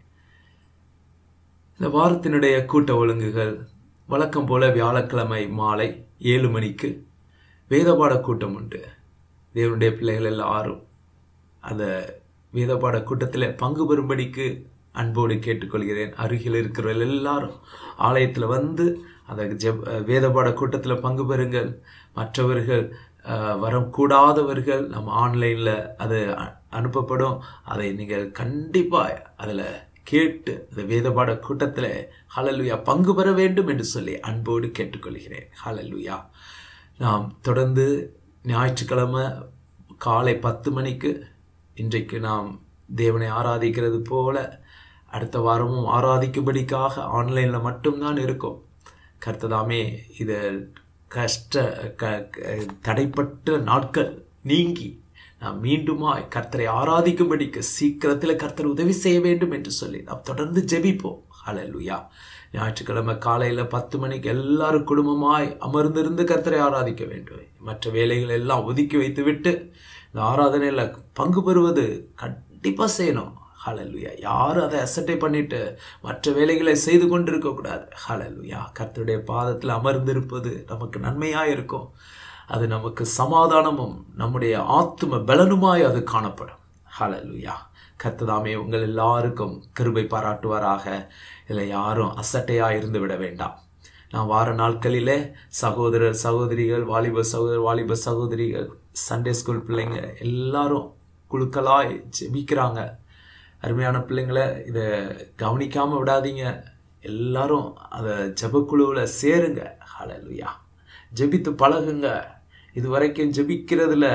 இந்த வாரத்தினுடைய கூட்ட ஒழுங்குகள் வழக்கம் போல வியாழக்கிழமை மாலை ஏழு மணிக்கு வேதபாட கூட்டம் உண்டு தேவனுடைய பிள்ளைகள் எல்லாரும் அந்த வேதபாட கூட்டத்தில் பங்கு பெறும்படிக்கு அன்போடு கேட்டுக்கொள்கிறேன் அருகில் இருக்கிறவர்கள் எல்லாரும் ஆலயத்தில் வந்து அந்த ஜெப் வேதபாட கூட்டத்தில் பங்கு பெறுங்கள் மற்றவர்கள் அஹ், வரக்கூடாதவர்கள் நம்ம ஆன்லைனில் அது அ- அனுப்பப்படும் அதை நீங்கள் கண்டிப்பாக அதில் கேட்டு அந்த வேதபாட கூட்டத்தில் ஹalleluya பங்கு பெற வேண்டும் என்று சொல்லி அன்போடு கேட்டுக்கொள்கிறேன் ஹalleluya நாம் தொடர்ந்து ஞாயிற்றுக்கிழமை காலை பத்து மணிக்கு இன்றைக்கு நாம் தேவனை ஆராதிக்கிறது போல அடுத்த வாரமும் ஆராதிக்கும்படிக்காக ஆன்லைனில் மட்டும்தான் இருக்கும் கர்த்ததாமே இது கஷ்ட க க- தடைப்பட்ட நாட்கள் நீங்கி நாம் மீண்டுமாய் கர்த்தரை ஆராதிக்கும்படிக்கு சீக்கிரத்தில் கர்த்தர் உதவி செய்ய வேண்டும் என்று சொல்லி நாம் தொடர்ந்து ஜெபிப்போம் ஹalleluya ஞாயிற்றுக்கிழமை காலையில் பத்து மணிக்கு எல்லாரும் குடும்பமாய் அமர்ந்திருந்து கர்த்தரை ஆராதிக்க வேண்டும் மற்ற வேலைகள் எல்லாம் ஒதுக்கி வைத்துவிட்டு இந்த ஆராதனையில் பங்கு பெறுவது கண்டிப்பாக செய்யணும் ஹalleluya யாரும் அதை அசட்டை பண்ணிட்டு மற்ற வேலைகளை செய்து கொண்டிருக்க கூடாது ஹalleluya கர்த்தருடைய பாதத்தில் அமர்ந்திருப்பது நமக்கு நன்மையாக இருக்கும் அது நமக்கு சமாதானமும் நம்முடைய ஆத்தும பலனுமாய் அது காணப்படும் ஹalleluya கர்த்ததாமே உங்கள் எல்லாருக்கும் கிருபை பாராட்டுவாராக இதில் யாரும் அசட்டையாக இருந்து விட வேண்டாம் நான் வார நாட்களிலே சகோதரர் சகோதரிகள் வாலிப சகோதரர் வாலிப சகோதரிகள் சண்டே ஸ்கூல் பிள்ளைங்க எல்லாரும் குழுக்களாய் ஜெபிக்கிறாங்க அருமையான பிள்ளைங்களை இதை கவனிக்காமல் விடாதீங்க எல்லாரும் அதை ஜெபக்குழுவில் சேருங்க ஹalleluya ஜெபித்து பழகுங்க இது வரைக்கும் ஜெபிக்கிறதுல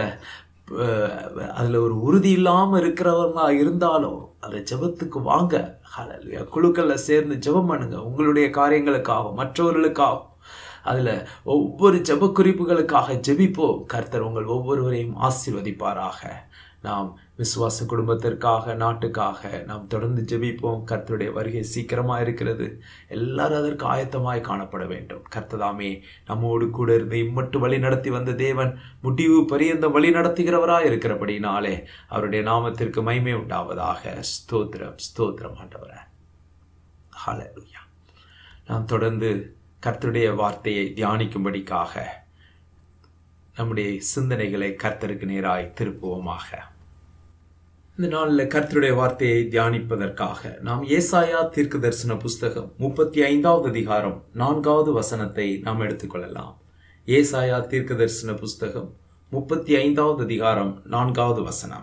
அதில் ஒரு உறுதி இல்லாமல் இருக்கிறவங்களா இருந்தாலும் அந்த ஜெபத்துக்கு வாங்க ஹalleluya குழுக்களில் சேர்ந்து ஜெபம் பண்ணுங்க உங்களுடைய காரியங்களுக்காகவும் மற்றவர்களுக்காகவும் அதில் ஒவ்வொரு ஜெப குறிப்புகளுக்காக ஜெபிப்போம் கர்த்தர் உங்கள் ஒவ்வொருவரையும் ஆசீர்வதிப்பாராக நாம் விசுவாச குடும்பத்திற்காக நாட்டுக்காக நாம் தொடர்ந்து ஜெபிப்போம் கர்த்தருடைய வருகை சீக்கிரமாக இருக்கிறது எல்லாரும் அதற்கு ஆயத்தமாய் காணப்பட வேண்டும் கர்த்ததாமே நம்மோடு கூட இருந்து இம்மட்டு வழி நடத்தி வந்த தேவன் முடிவு பரியந்த வழி நடத்துகிறவராய் இருக்கிறபடினாலே அவருடைய நாமத்திற்கு மகிமை உண்டாவதாக ஸ்தோத்திரம் ஸ்தோத்திரம் ஆண்டவரே ஹalleluya நாம் தொடர்ந்து கர்த்தருடைய வார்த்தையை தியானிக்கும்படிக்காக நம்முடைய சிந்தனைகளை கர்த்தருக்கு நேராய் திருப்புவோமாக இந்த நாளில் கர்த்தருடைய வார்த்தையை தியானிப்பதற்காக நாம் ஏசாயா தீர்க்க தரிசன புஸ்தகம் முப்பத்தி ஐந்தாவது அதிகாரம் நான்காவது வசனத்தை நாம் எடுத்துக்கொள்ளலாம் ஏசாயா தீர்க்க தரிசன புஸ்தகம் முப்பத்தி ஐந்தாவது அதிகாரம் நான்காவது வசனம்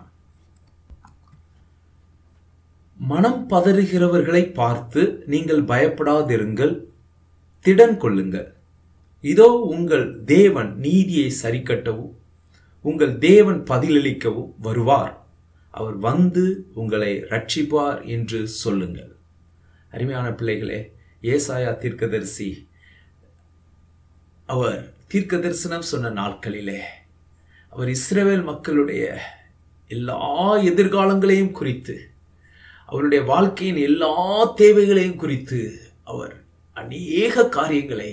மனம் பதறுகிறவர்களை பார்த்து நீங்கள் பயப்படாதிருங்கள் திடன் கொள்ளுங்கள் இதோ உங்கள் தேவன் நீதியை சரிக்கட்டவும் உங்கள் தேவன் பதிலளிக்கவும் வருவார் அவர் வந்து உங்களை ரட்சிப்பார் என்று சொல்லுங்கள் அருமையான பிள்ளைகளே ஏசாயா தீர்க்கதரிசி அவர் தீர்க்க தரிசனம் சொன்ன நாட்களிலே அவர் இஸ்ரவேல் மக்களுடைய எல்லா எதிர்காலங்களையும் குறித்து அவருடைய வாழ்க்கையின் எல்லா தேவைகளையும் குறித்து அவர் அநேக காரியங்களை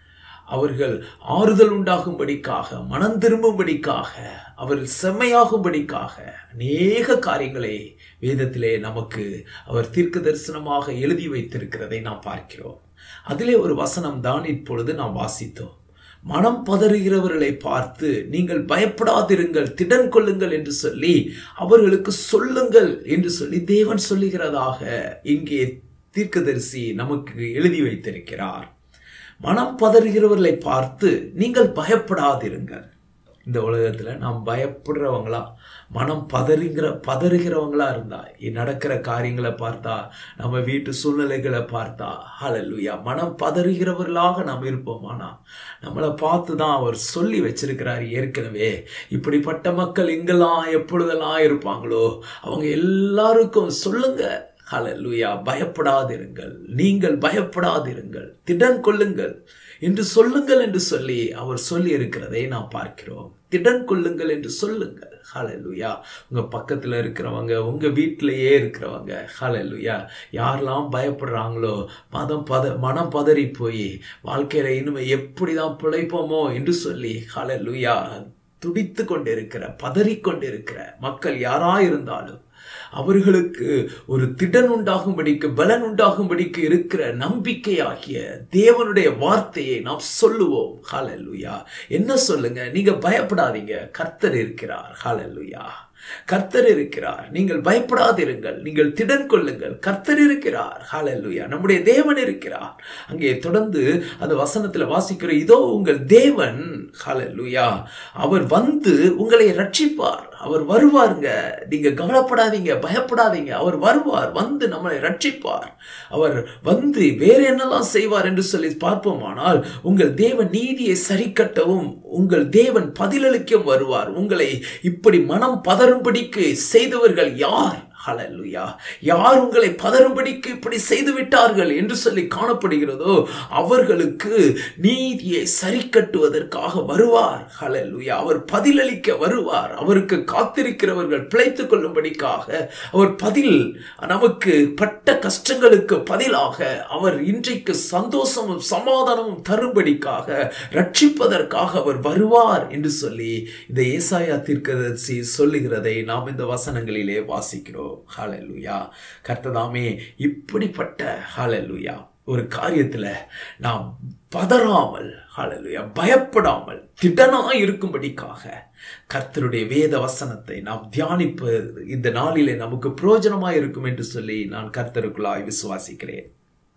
அவர்கள் ஆறுதல் உண்டாகும்படிக்காக மனம் திரும்பும்படிக்காக அவர்கள் செம்மையாகும்படிக்காக அநேக காரியங்களை வேதத்திலே நமக்கு அவர் தீர்க்க தரிசனமாக எழுதி வைத்திருக்கிறதை நாம் பார்க்கிறோம் அதிலே ஒரு வசனம் தான் இப்பொழுது நாம் வாசித்தோம் மனம் பதறுகிறவர்களை பார்த்து நீங்கள் பயப்படாதிருங்கள் திடன் கொள்ளுங்கள் என்று சொல்லி அவர்களுக்கு சொல்லுங்கள் என்று சொல்லி தேவன் சொல்லுகிறதாக இங்கே தீர்க்கதரிசி நமக்கு எழுதி வைத்திருக்கிறார் மனம் பதறுகிறவர்களை பார்த்து நீங்கள் பயப்படாதிருங்கள் இந்த உலகத்துல நாம் பயப்படுறவங்களா மனம் பதறுகிற பதறுகிறவங்களா இருந்தா நடக்கிற காரியங்களை பார்த்தா நம்ம வீட்டு சூழ்நிலைகளை பார்த்தா ஹalleluya மனம் பதறுகிறவர்களாக நாம் இருப்போமானா நம்மளை பார்த்து தான் அவர் சொல்லி வச்சிருக்கிறார் ஏற்கனவே இப்படிப்பட்ட மக்கள் எங்கெல்லாம் எப்பொழுதெல்லாம் இருப்பாங்களோ அவங்க எல்லாருக்கும் சொல்லுங்க ஹalleluya பயப்படாதிருங்கள் நீங்கள் பயப்படாதிருங்கள் திடன் கொள்ளுங்கள் என்று சொல்லுங்கள் என்று சொல்லி அவர் சொல்லி இருக்கிறதை நாம் பார்க்கிறோம் திடன் கொள்ளுங்கள் என்று சொல்லுங்கள் ஹalleluya உங்க பக்கத்துல இருக்கிறவங்க உங்க வீட்டிலேயே இருக்கிறவங்க ஹalleluya யாரெல்லாம் பயப்படுறாங்களோ மதம் பத மனம் பதறி போய் வாழ்க்கையில இனிமே எப்படிதான் பிழைப்போமோ என்று சொல்லி ஹalleluya துடித்து கொண்டிருக்கிற பதறி கொண்டிருக்கிற மக்கள் யாரா இருந்தாலும் அவர்களுக்கு ஒரு திடன் உண்டாகும்படிக்கு பலன் உண்டாகும்படிக்கு இருக்கிற நம்பிக்கையாகிய தேவனுடைய வார்த்தையை நாம் சொல்லுவோம் ஹalleluya என்ன சொல்லுங்க நீங்க பயப்படாதீங்க கர்த்தர் இருக்கிறார் ஹalleluya கர்த்தர் இருக்கிறார் நீங்கள் பயப்படாதிருங்கள் நீங்கள் திடன் கொள்ளுங்கள் கர்த்தர் இருக்கிறார் ஹalleluya நம்முடைய தேவன் இருக்கிறார் அங்கே தொடர்ந்து அந்த வசனத்துல வாசிக்கிற இதோ உங்கள் தேவன் ஹalleluya அவர் வந்து உங்களை ரட்சிப்பார் அவர் வருவாருங்க நீங்க கவலைப்படாதீங்க பயப்படாதீங்க அவர் வருவார் வந்து நம்மளை ரட்சிப்பார் அவர் வந்து வேற என்னெல்லாம் செய்வார் என்று சொல்லி பார்ப்போமானால் உங்கள் தேவன் நீதியை சரிக்கட்டவும் உங்கள் தேவன் பதிலளிக்கும் வருவார் உங்களை இப்படி மனம் பதறும்படிக்கு செய்தவர்கள் யார் ஹalleluya யார் உங்களை பதறும்படிக்கு இப்படி செய்து விட்டார்கள் என்று சொல்லி காணப்படுகிறதோ அவர்களுக்கு நீதியை சரி கட்டுவதற்காக வருவார் ஹalleluya அவர் பதிலளிக்க வருவார் அவருக்கு காத்திருக்கிறவர்கள் பிழைத்துக் கொள்ளும்படிக்காக அவர் பதில் நமக்கு பட்ட கஷ்டங்களுக்கு பதிலாக அவர் இன்றைக்கு சந்தோஷமும் சமாதானமும் தரும்படிக்காக ரட்சிப்பதற்காக அவர் வருவார் என்று சொல்லி இந்த ஏசாயா தீர்க்கதரிசி சொல்லுகிறதை நாம் இந்த வசனங்களிலே வாசிக்கிறோம் ஹalleluya கர்த்ததாமே இப்படிப்பட்ட ஹalleluya ஒரு காரியத்துல நாம் பதறாமல் ஹalleluya பயப்படாமல் திடனாய் இருக்கும்படிக்காக கர்த்தருடைய வேத வசனத்தை நாம் தியானிப்பது இந்த நாளிலே நமக்கு பிரயோஜனமாய் இருக்கும் என்று சொல்லி நான் கர்த்தருக்குள்ளாய் விசுவாசிக்கிறேன்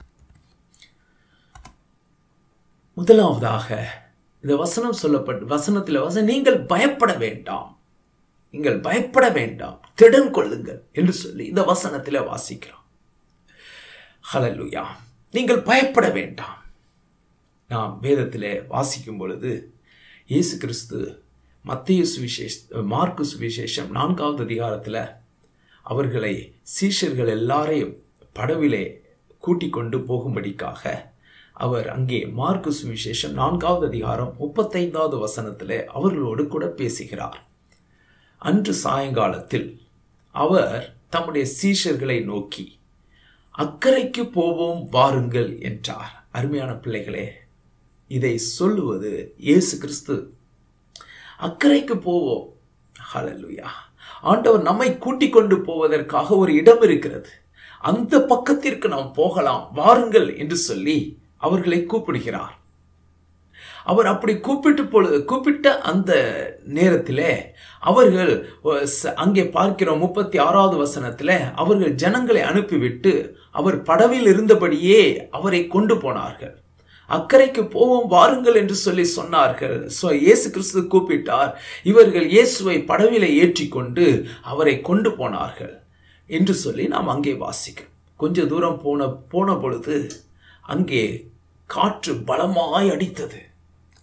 முதலாவதாக இந்த வசனம் சொல்லப்பட்டு வசனத்தில் வசனம் நீங்கள் பயப்பட வேண்டாம் நீங்கள் பயப்பட வேண்டாம் திடன் கொள்ளுங்கள் என்று சொல்லி இந்த வசனத்தில் வாசிக்கிறோம் ஹலலுயா நீங்கள் பயப்பட வேண்டாம் நாம் வேதத்தில் வாசிக்கும் பொழுது இயேசு கிறிஸ்து மத்திய சுவிசேஷ மார்க்கு சுவிசேஷம் நான்காவது அதிகாரத்தில் அவர்களை சீஷர்கள் எல்லாரையும் படவிலே கூட்டிக் கொண்டு போகும்படிக்காக அவர் அங்கே மார்க்கு சுவிசேஷம் நான்காவது அதிகாரம் முப்பத்தைந்தாவது வசனத்தில் அவர்களோடு கூட பேசுகிறார் அன்று சாயங்காலத்தில் அவர் தம்முடைய சீஷர்களை நோக்கி அக்கறைக்கு போவோம் வாருங்கள் என்றார் அருமையான பிள்ளைகளே இதை சொல்லுவது இயேசு கிறிஸ்து அக்கறைக்கு போவோம் ஹalleluya ஆண்டவர் நம்மை கூட்டிக் கொண்டு போவதற்காக ஒரு இடம் இருக்கிறது அந்த பக்கத்திற்கு நாம் போகலாம் வாருங்கள் என்று சொல்லி அவர்களை கூப்பிடுகிறார் அவர் அப்படி கூப்பிட்டு பொழுது கூப்பிட்ட அந்த நேரத்திலே அவர்கள் அங்கே பார்க்கிறோம் முப்பத்தி ஆறாவது வசனத்தில் அவர்கள் ஜனங்களை அனுப்பிவிட்டு அவர் படவில் இருந்தபடியே அவரை கொண்டு போனார்கள் அக்கறைக்கு போவோம் வாருங்கள் என்று சொல்லி சொன்னார்கள் ஸோ இயேசு கிறிஸ்து கூப்பிட்டார் இவர்கள் இயேசுவை படவில ஏற்றி கொண்டு அவரை கொண்டு போனார்கள் என்று சொல்லி நாம் அங்கே வாசிக்கிறோம் கொஞ்ச தூரம் போன போன பொழுது அங்கே காற்று பலமாய் அடித்தது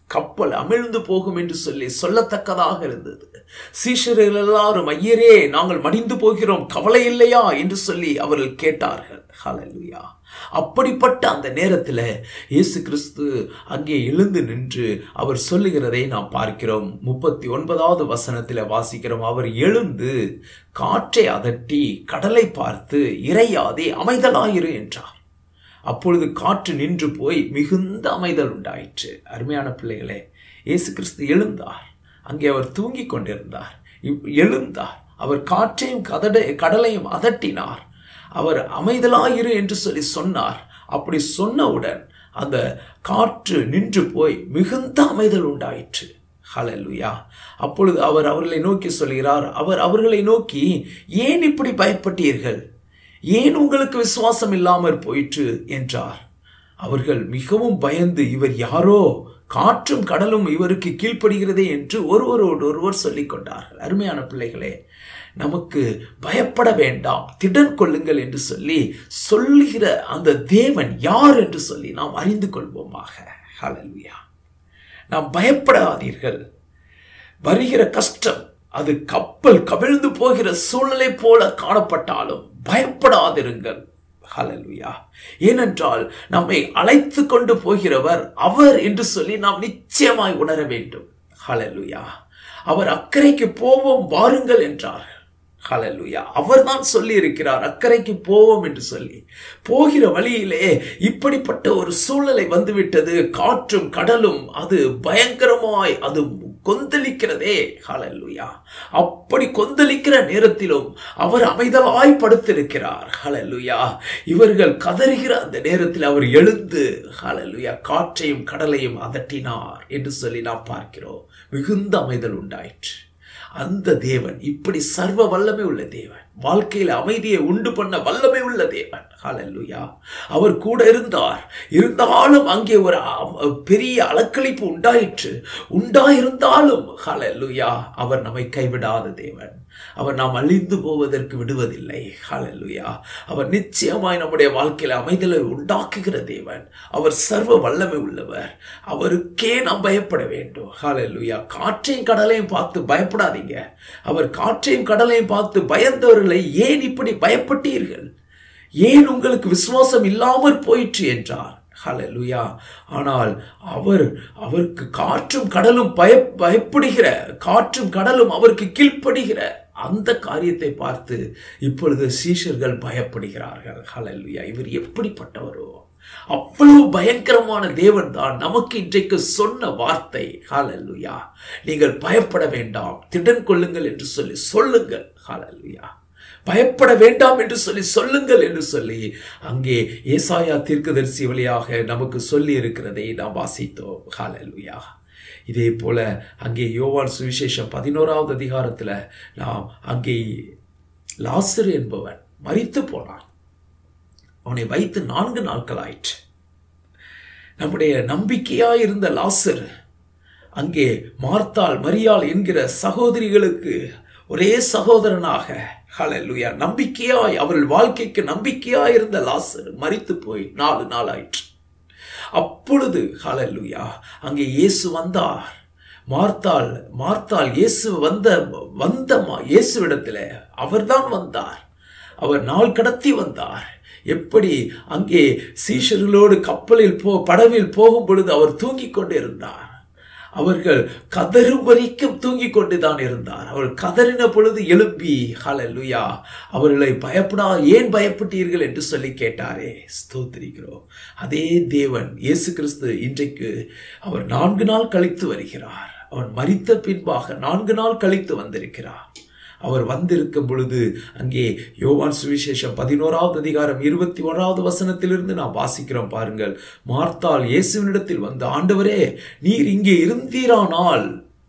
கப்பல் அமிழ்ந்து போகும் என்று சொல்லி சொல்லத்தக்கதாக இருந்தது சீஷர்கள் எல்லாரும் ஐயரே நாங்கள் மடிந்து போகிறோம் கவலை இல்லையா என்று சொல்லி அவர்கள் கேட்டார்கள் ஹalleluya அப்படிப்பட்ட அந்த நேரத்தில் இயேசு கிறிஸ்து அங்கே எழுந்து நின்று அவர் சொல்லுகிறதை நாம் பார்க்கிறோம் முப்பத்தி ஒன்பதாவது வசனத்தில் வாசிக்கிறோம் அவர் எழுந்து காற்றை அதட்டி கடலை பார்த்து இறையாதே அமைதலாயிரு என்றார் அப்பொழுது காற்று நின்று போய் மிகுந்த அமைதல் உண்டாயிற்று அருமையான பிள்ளைகளே இயேசு கிறிஸ்து எழுந்தார் அங்கே அவர் தூங்கிக் கொண்டிருந்தார் இப்- எழுந்தார் அவர் காற்றையும் கதட கடலையும் அதட்டினார் அவர் அமைதலாயிரு என்று சொல்லி சொன்னார் அப்படி சொன்னவுடன் அந்த காற்று நின்று போய் மிகுந்த அமைதல் உண்டாயிற்று ஹalleluya அப்பொழுது அவர் அவர்களை நோக்கி சொல்கிறார் அவர் அவர்களை நோக்கி ஏன் இப்படி பயப்பட்டீர்கள் ஏன் உங்களுக்கு விசுவாசம் இல்லாமற் போயிற்று என்றார் அவர்கள் மிகவும் பயந்து இவர் யாரோ காற்றும் கடலும் இவருக்கு கீழ்ப்படுகிறதே என்று ஒருவரோடு ஒருவர் சொல்லிக் கொண்டார்கள் அருமையான பிள்ளைகளே நமக்கு பயப்பட வேண்டாம் திடன் கொள்ளுங்கள் என்று சொல்லி சொல்லுகிற அந்த தேவன் யார் என்று சொல்லி நாம் அறிந்து கொள்வோமாக ஹalleluya நாம் பயப்படாதீர்கள் வருகிற கஷ்டம் அது கப்பல் கவிழ்ந்து போகிற சூழ்நிலை போல காணப்பட்டாலும் பயப்படாதிருங்கள் ஹalleluya ஏனென்றால் நம்மை அழைத்து கொண்டு போகிறவர் அவர் என்று சொல்லி நாம் நிச்சயமாய் உணர வேண்டும் ஹalleluya அவர் அக்கறைக்கு போவோம் வாருங்கள் என்றார் ஹalleluya அவர்தான் சொல்லி இருக்கிறார் அக்கறைக்கு போவோம் என்று சொல்லி போகிற வழியிலே இப்படிப்பட்ட ஒரு சூழ்நிலை வந்துவிட்டது காற்றும் கடலும் அது பயங்கரமாய் அது கொந்தளிக்கிறதே ஹalleluya அப்படி கொந்தளிக்கிற நேரத்திலும் அவர் அமைதலாய் படுத்திருக்கிறார் ஹalleluya இவர்கள் கதறுகிற அந்த நேரத்தில் அவர் எழுந்து ஹalleluya காற்றையும் கடலையும் அதட்டினார் என்று சொல்லி நாம் பார்க்கிறோம் மிகுந்த அமைதல் உண்டாயிற்று அந்த தேவன் இப்படி சர்வ வல்லமை உள்ள தேவன் வாழ்க்கையில் அமைதியை உண்டு பண்ண வல்லமை உள்ள தேவன் ஹalleluya அவர் கூட இருந்தார் இருந்தாலும் அங்கே ஒரு அ- பெரிய அலக்களிப்பு உண்டாயிற்று உண்டாயிருந்தாலும் ஹalleluya அவர் நம்மை கைவிடாத தேவன் அவர் நாம் அழிந்து போவதற்கு விடுவதில்லை ஹalleluya அவர் நிச்சயமாய் நம்முடைய வாழ்க்கையில் அமைதலை உண்டாக்குகிற தேவன் அவர் சர்வ வல்லமை உள்ளவர் அவருக்கே நாம் பயப்பட வேண்டும் ஹalleluya காற்றையும் கடலையும் பார்த்து பயப்படாதீங்க அவர் காற்றையும் கடலையும் பார்த்து பயந்தவர்களை ஏன் இப்படி பயப்பட்டீர்கள் ஏன் உங்களுக்கு விசுவாசம் இல்லாமற் போயிற்று என்றார் ஹalleluya ஆனால் அவர் அவருக்கு காற்றும் கடலும் பய பயப்படுகிற காற்றும் கடலும் அவருக்கு கீழ்ப்படுகிற அந்த காரியத்தை பார்த்து இப்பொழுது சீஷர்கள் பயப்படுகிறார்கள் ஹalleluya இவர் எப்படிப்பட்டவரோ அவ்வளவு பயங்கரமான தேவன் தான் நமக்கு இன்றைக்கு சொன்ன வார்த்தை ஹalleluya நீங்கள் பயப்பட வேண்டாம் திடன் கொள்ளுங்கள் என்று சொல்லி சொல்லுங்கள் ஹalleluya பயப்பட வேண்டாம் என்று சொல்லி சொல்லுங்கள் என்று சொல்லி அங்கே ஏசாயா தீர்க்கதரிசி வழியாக நமக்கு சொல்லி இருக்கிறதை நாம் வாசித்தோம் ஹalleluya இதே போல அங்கே யோவான் சுவிசேஷம் பதினோராவது அதிகாரத்தில் நாம் அங்கே லாசரு என்பவன் மரித்து போனான் அவனை வைத்து நான்கு நாட்கள் ஆயிற்று நம்முடைய நம்பிக்கையாய் இருந்த லாசர் அங்கே மார்த்தாள் மரியாள் என்கிற சகோதரிகளுக்கு ஒரே சகோதரனாக ஹalleluya நம்பிக்கையாய் அவர்கள் வாழ்க்கைக்கு நம்பிக்கையாய் இருந்த லாசர் மரித்து போய் நாலு நாள் ஆயிற்று அப்பொழுது ஹalleluya அங்கே இயேசு வந்தார் மார்த்தாள் மார்த்தாள் இயேசு வந்த வந்த மா- இயேசுவிடத்தில் அவர்தான் வந்தார் அவர் நாள் கடத்தி வந்தார் எப்படி அங்கே சீஷர்களோடு கப்பலில் போ படவில் போகும் பொழுது அவர் தூங்கிக் கொண்டிருந்தார் அவர்கள் கதறும் வரைக்கும் தூங்கிக் கொண்டுதான் இருந்தார் அவர் கதறின பொழுது எழுப்பி ஹalleluya அவர்களை பயப்படா ஏன் பயப்பட்டீர்கள் என்று சொல்லி கேட்டாரே ஸ்தோத்திரிக்கிறோம் அதே தேவன் இயேசு கிறிஸ்து இன்றைக்கு அவர் நான்கு நாள் கழித்து வருகிறார் அவன் மரித்த பின்பாக நான்கு நாள் கழித்து வந்திருக்கிறார் அவர் வந்திருக்கும் பொழுது அங்கே யோவான் சுவிசேஷம் பதினோராவது அதிகாரம் இருபத்தி ஓராவது வசனத்திலிருந்து நாம் வாசிக்கிறோம் பாருங்கள் மார்த்தாள் இயேசுவினிடத்தில் வந்த ஆண்டவரே நீர் இங்கே இருந்தீரானால்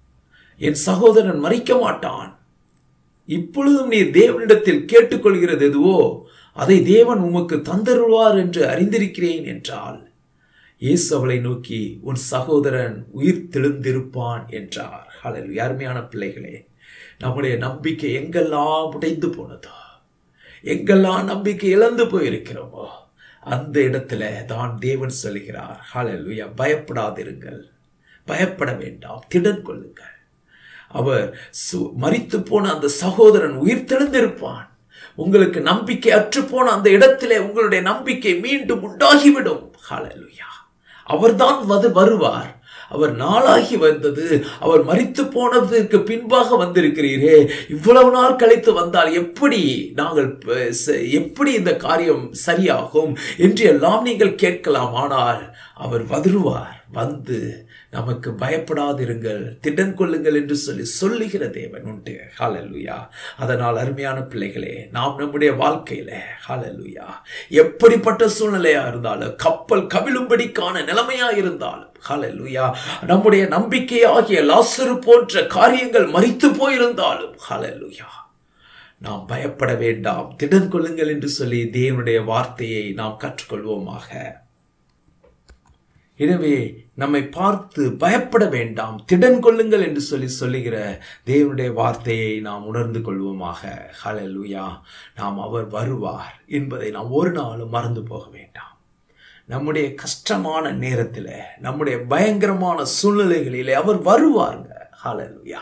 என் சகோதரன் மறிக்க மாட்டான் இப்பொழுதும் நீர் தேவனிடத்தில் கேட்டுக்கொள்கிறது எதுவோ அதை தேவன் உமக்கு தந்தருவார் என்று அறிந்திருக்கிறேன் என்றாள் இயேசு அவளை நோக்கி உன் சகோதரன் உயிர் தெழுந்திருப்பான் என்றார் ஹalleluya அருமையான பிள்ளைகளே நம்முடைய நம்பிக்கை எங்கெல்லாம் உடைந்து போனதோ எங்கெல்லாம் நம்பிக்கை இழந்து போயிருக்கிறோமோ அந்த இடத்துல தான் தேவன் சொல்கிறார் ஹalleluya பயப்படாதிருங்கள் பயப்பட வேண்டாம் திடன் கொள்ளுங்கள் அவர் மறித்து போன அந்த சகோதரன் உயிர் தெளிந்திருப்பான் உங்களுக்கு நம்பிக்கை அற்று போன அந்த இடத்திலே உங்களுடைய நம்பிக்கை மீண்டும் உண்டாகிவிடும் ஹalleluya அவர்தான் வது வருவார் அவர் நாளாகி வந்தது அவர் மறித்து போனதற்கு பின்பாக வந்திருக்கிறீரே இவ்வளவு நாள் கழித்து வந்தால் எப்படி நாங்கள் எப்படி இந்த காரியம் சரியாகும் என்று எல்லாம் நீங்கள் கேட்கலாம் ஆனால் அவர் வருவார் வந்து நமக்கு பயப்படாதிருங்கள் திடன் கொள்ளுங்கள் என்று சொல்லி சொல்லுகிற தேவன் உண்டு ஹாலலுயா அதனால் அருமையான பிள்ளைகளே நாம் நம்முடைய வாழ்க்கையில ஹாலலுயா எப்படிப்பட்ட சூழ்நிலையா இருந்தாலும் கப்பல் கவிழும்படிக்கான நிலைமையா இருந்தாலும் ஹாலலுயா நம்முடைய நம்பிக்கையாகிய லாசரு போன்ற காரியங்கள் மறித்து போயிருந்தாலும் ஹாலலுயா நாம் பயப்பட வேண்டாம் திடன் கொள்ளுங்கள் என்று சொல்லி தேவனுடைய வார்த்தையை நாம் கற்றுக்கொள்வோமாக எனவே நம்மை பார்த்து பயப்பட வேண்டாம் திடன் கொள்ளுங்கள் என்று சொல்லி சொல்லுகிற தேவனுடைய வார்த்தையை நாம் உணர்ந்து கொள்வோமாக ஹலலுயா நாம் அவர் வருவார் என்பதை நாம் ஒரு நாளும் மறந்து போக வேண்டாம் நம்முடைய கஷ்டமான நேரத்தில் நம்முடைய பயங்கரமான சூழ்நிலைகளிலே அவர் வருவாருங்க ஹலலுயா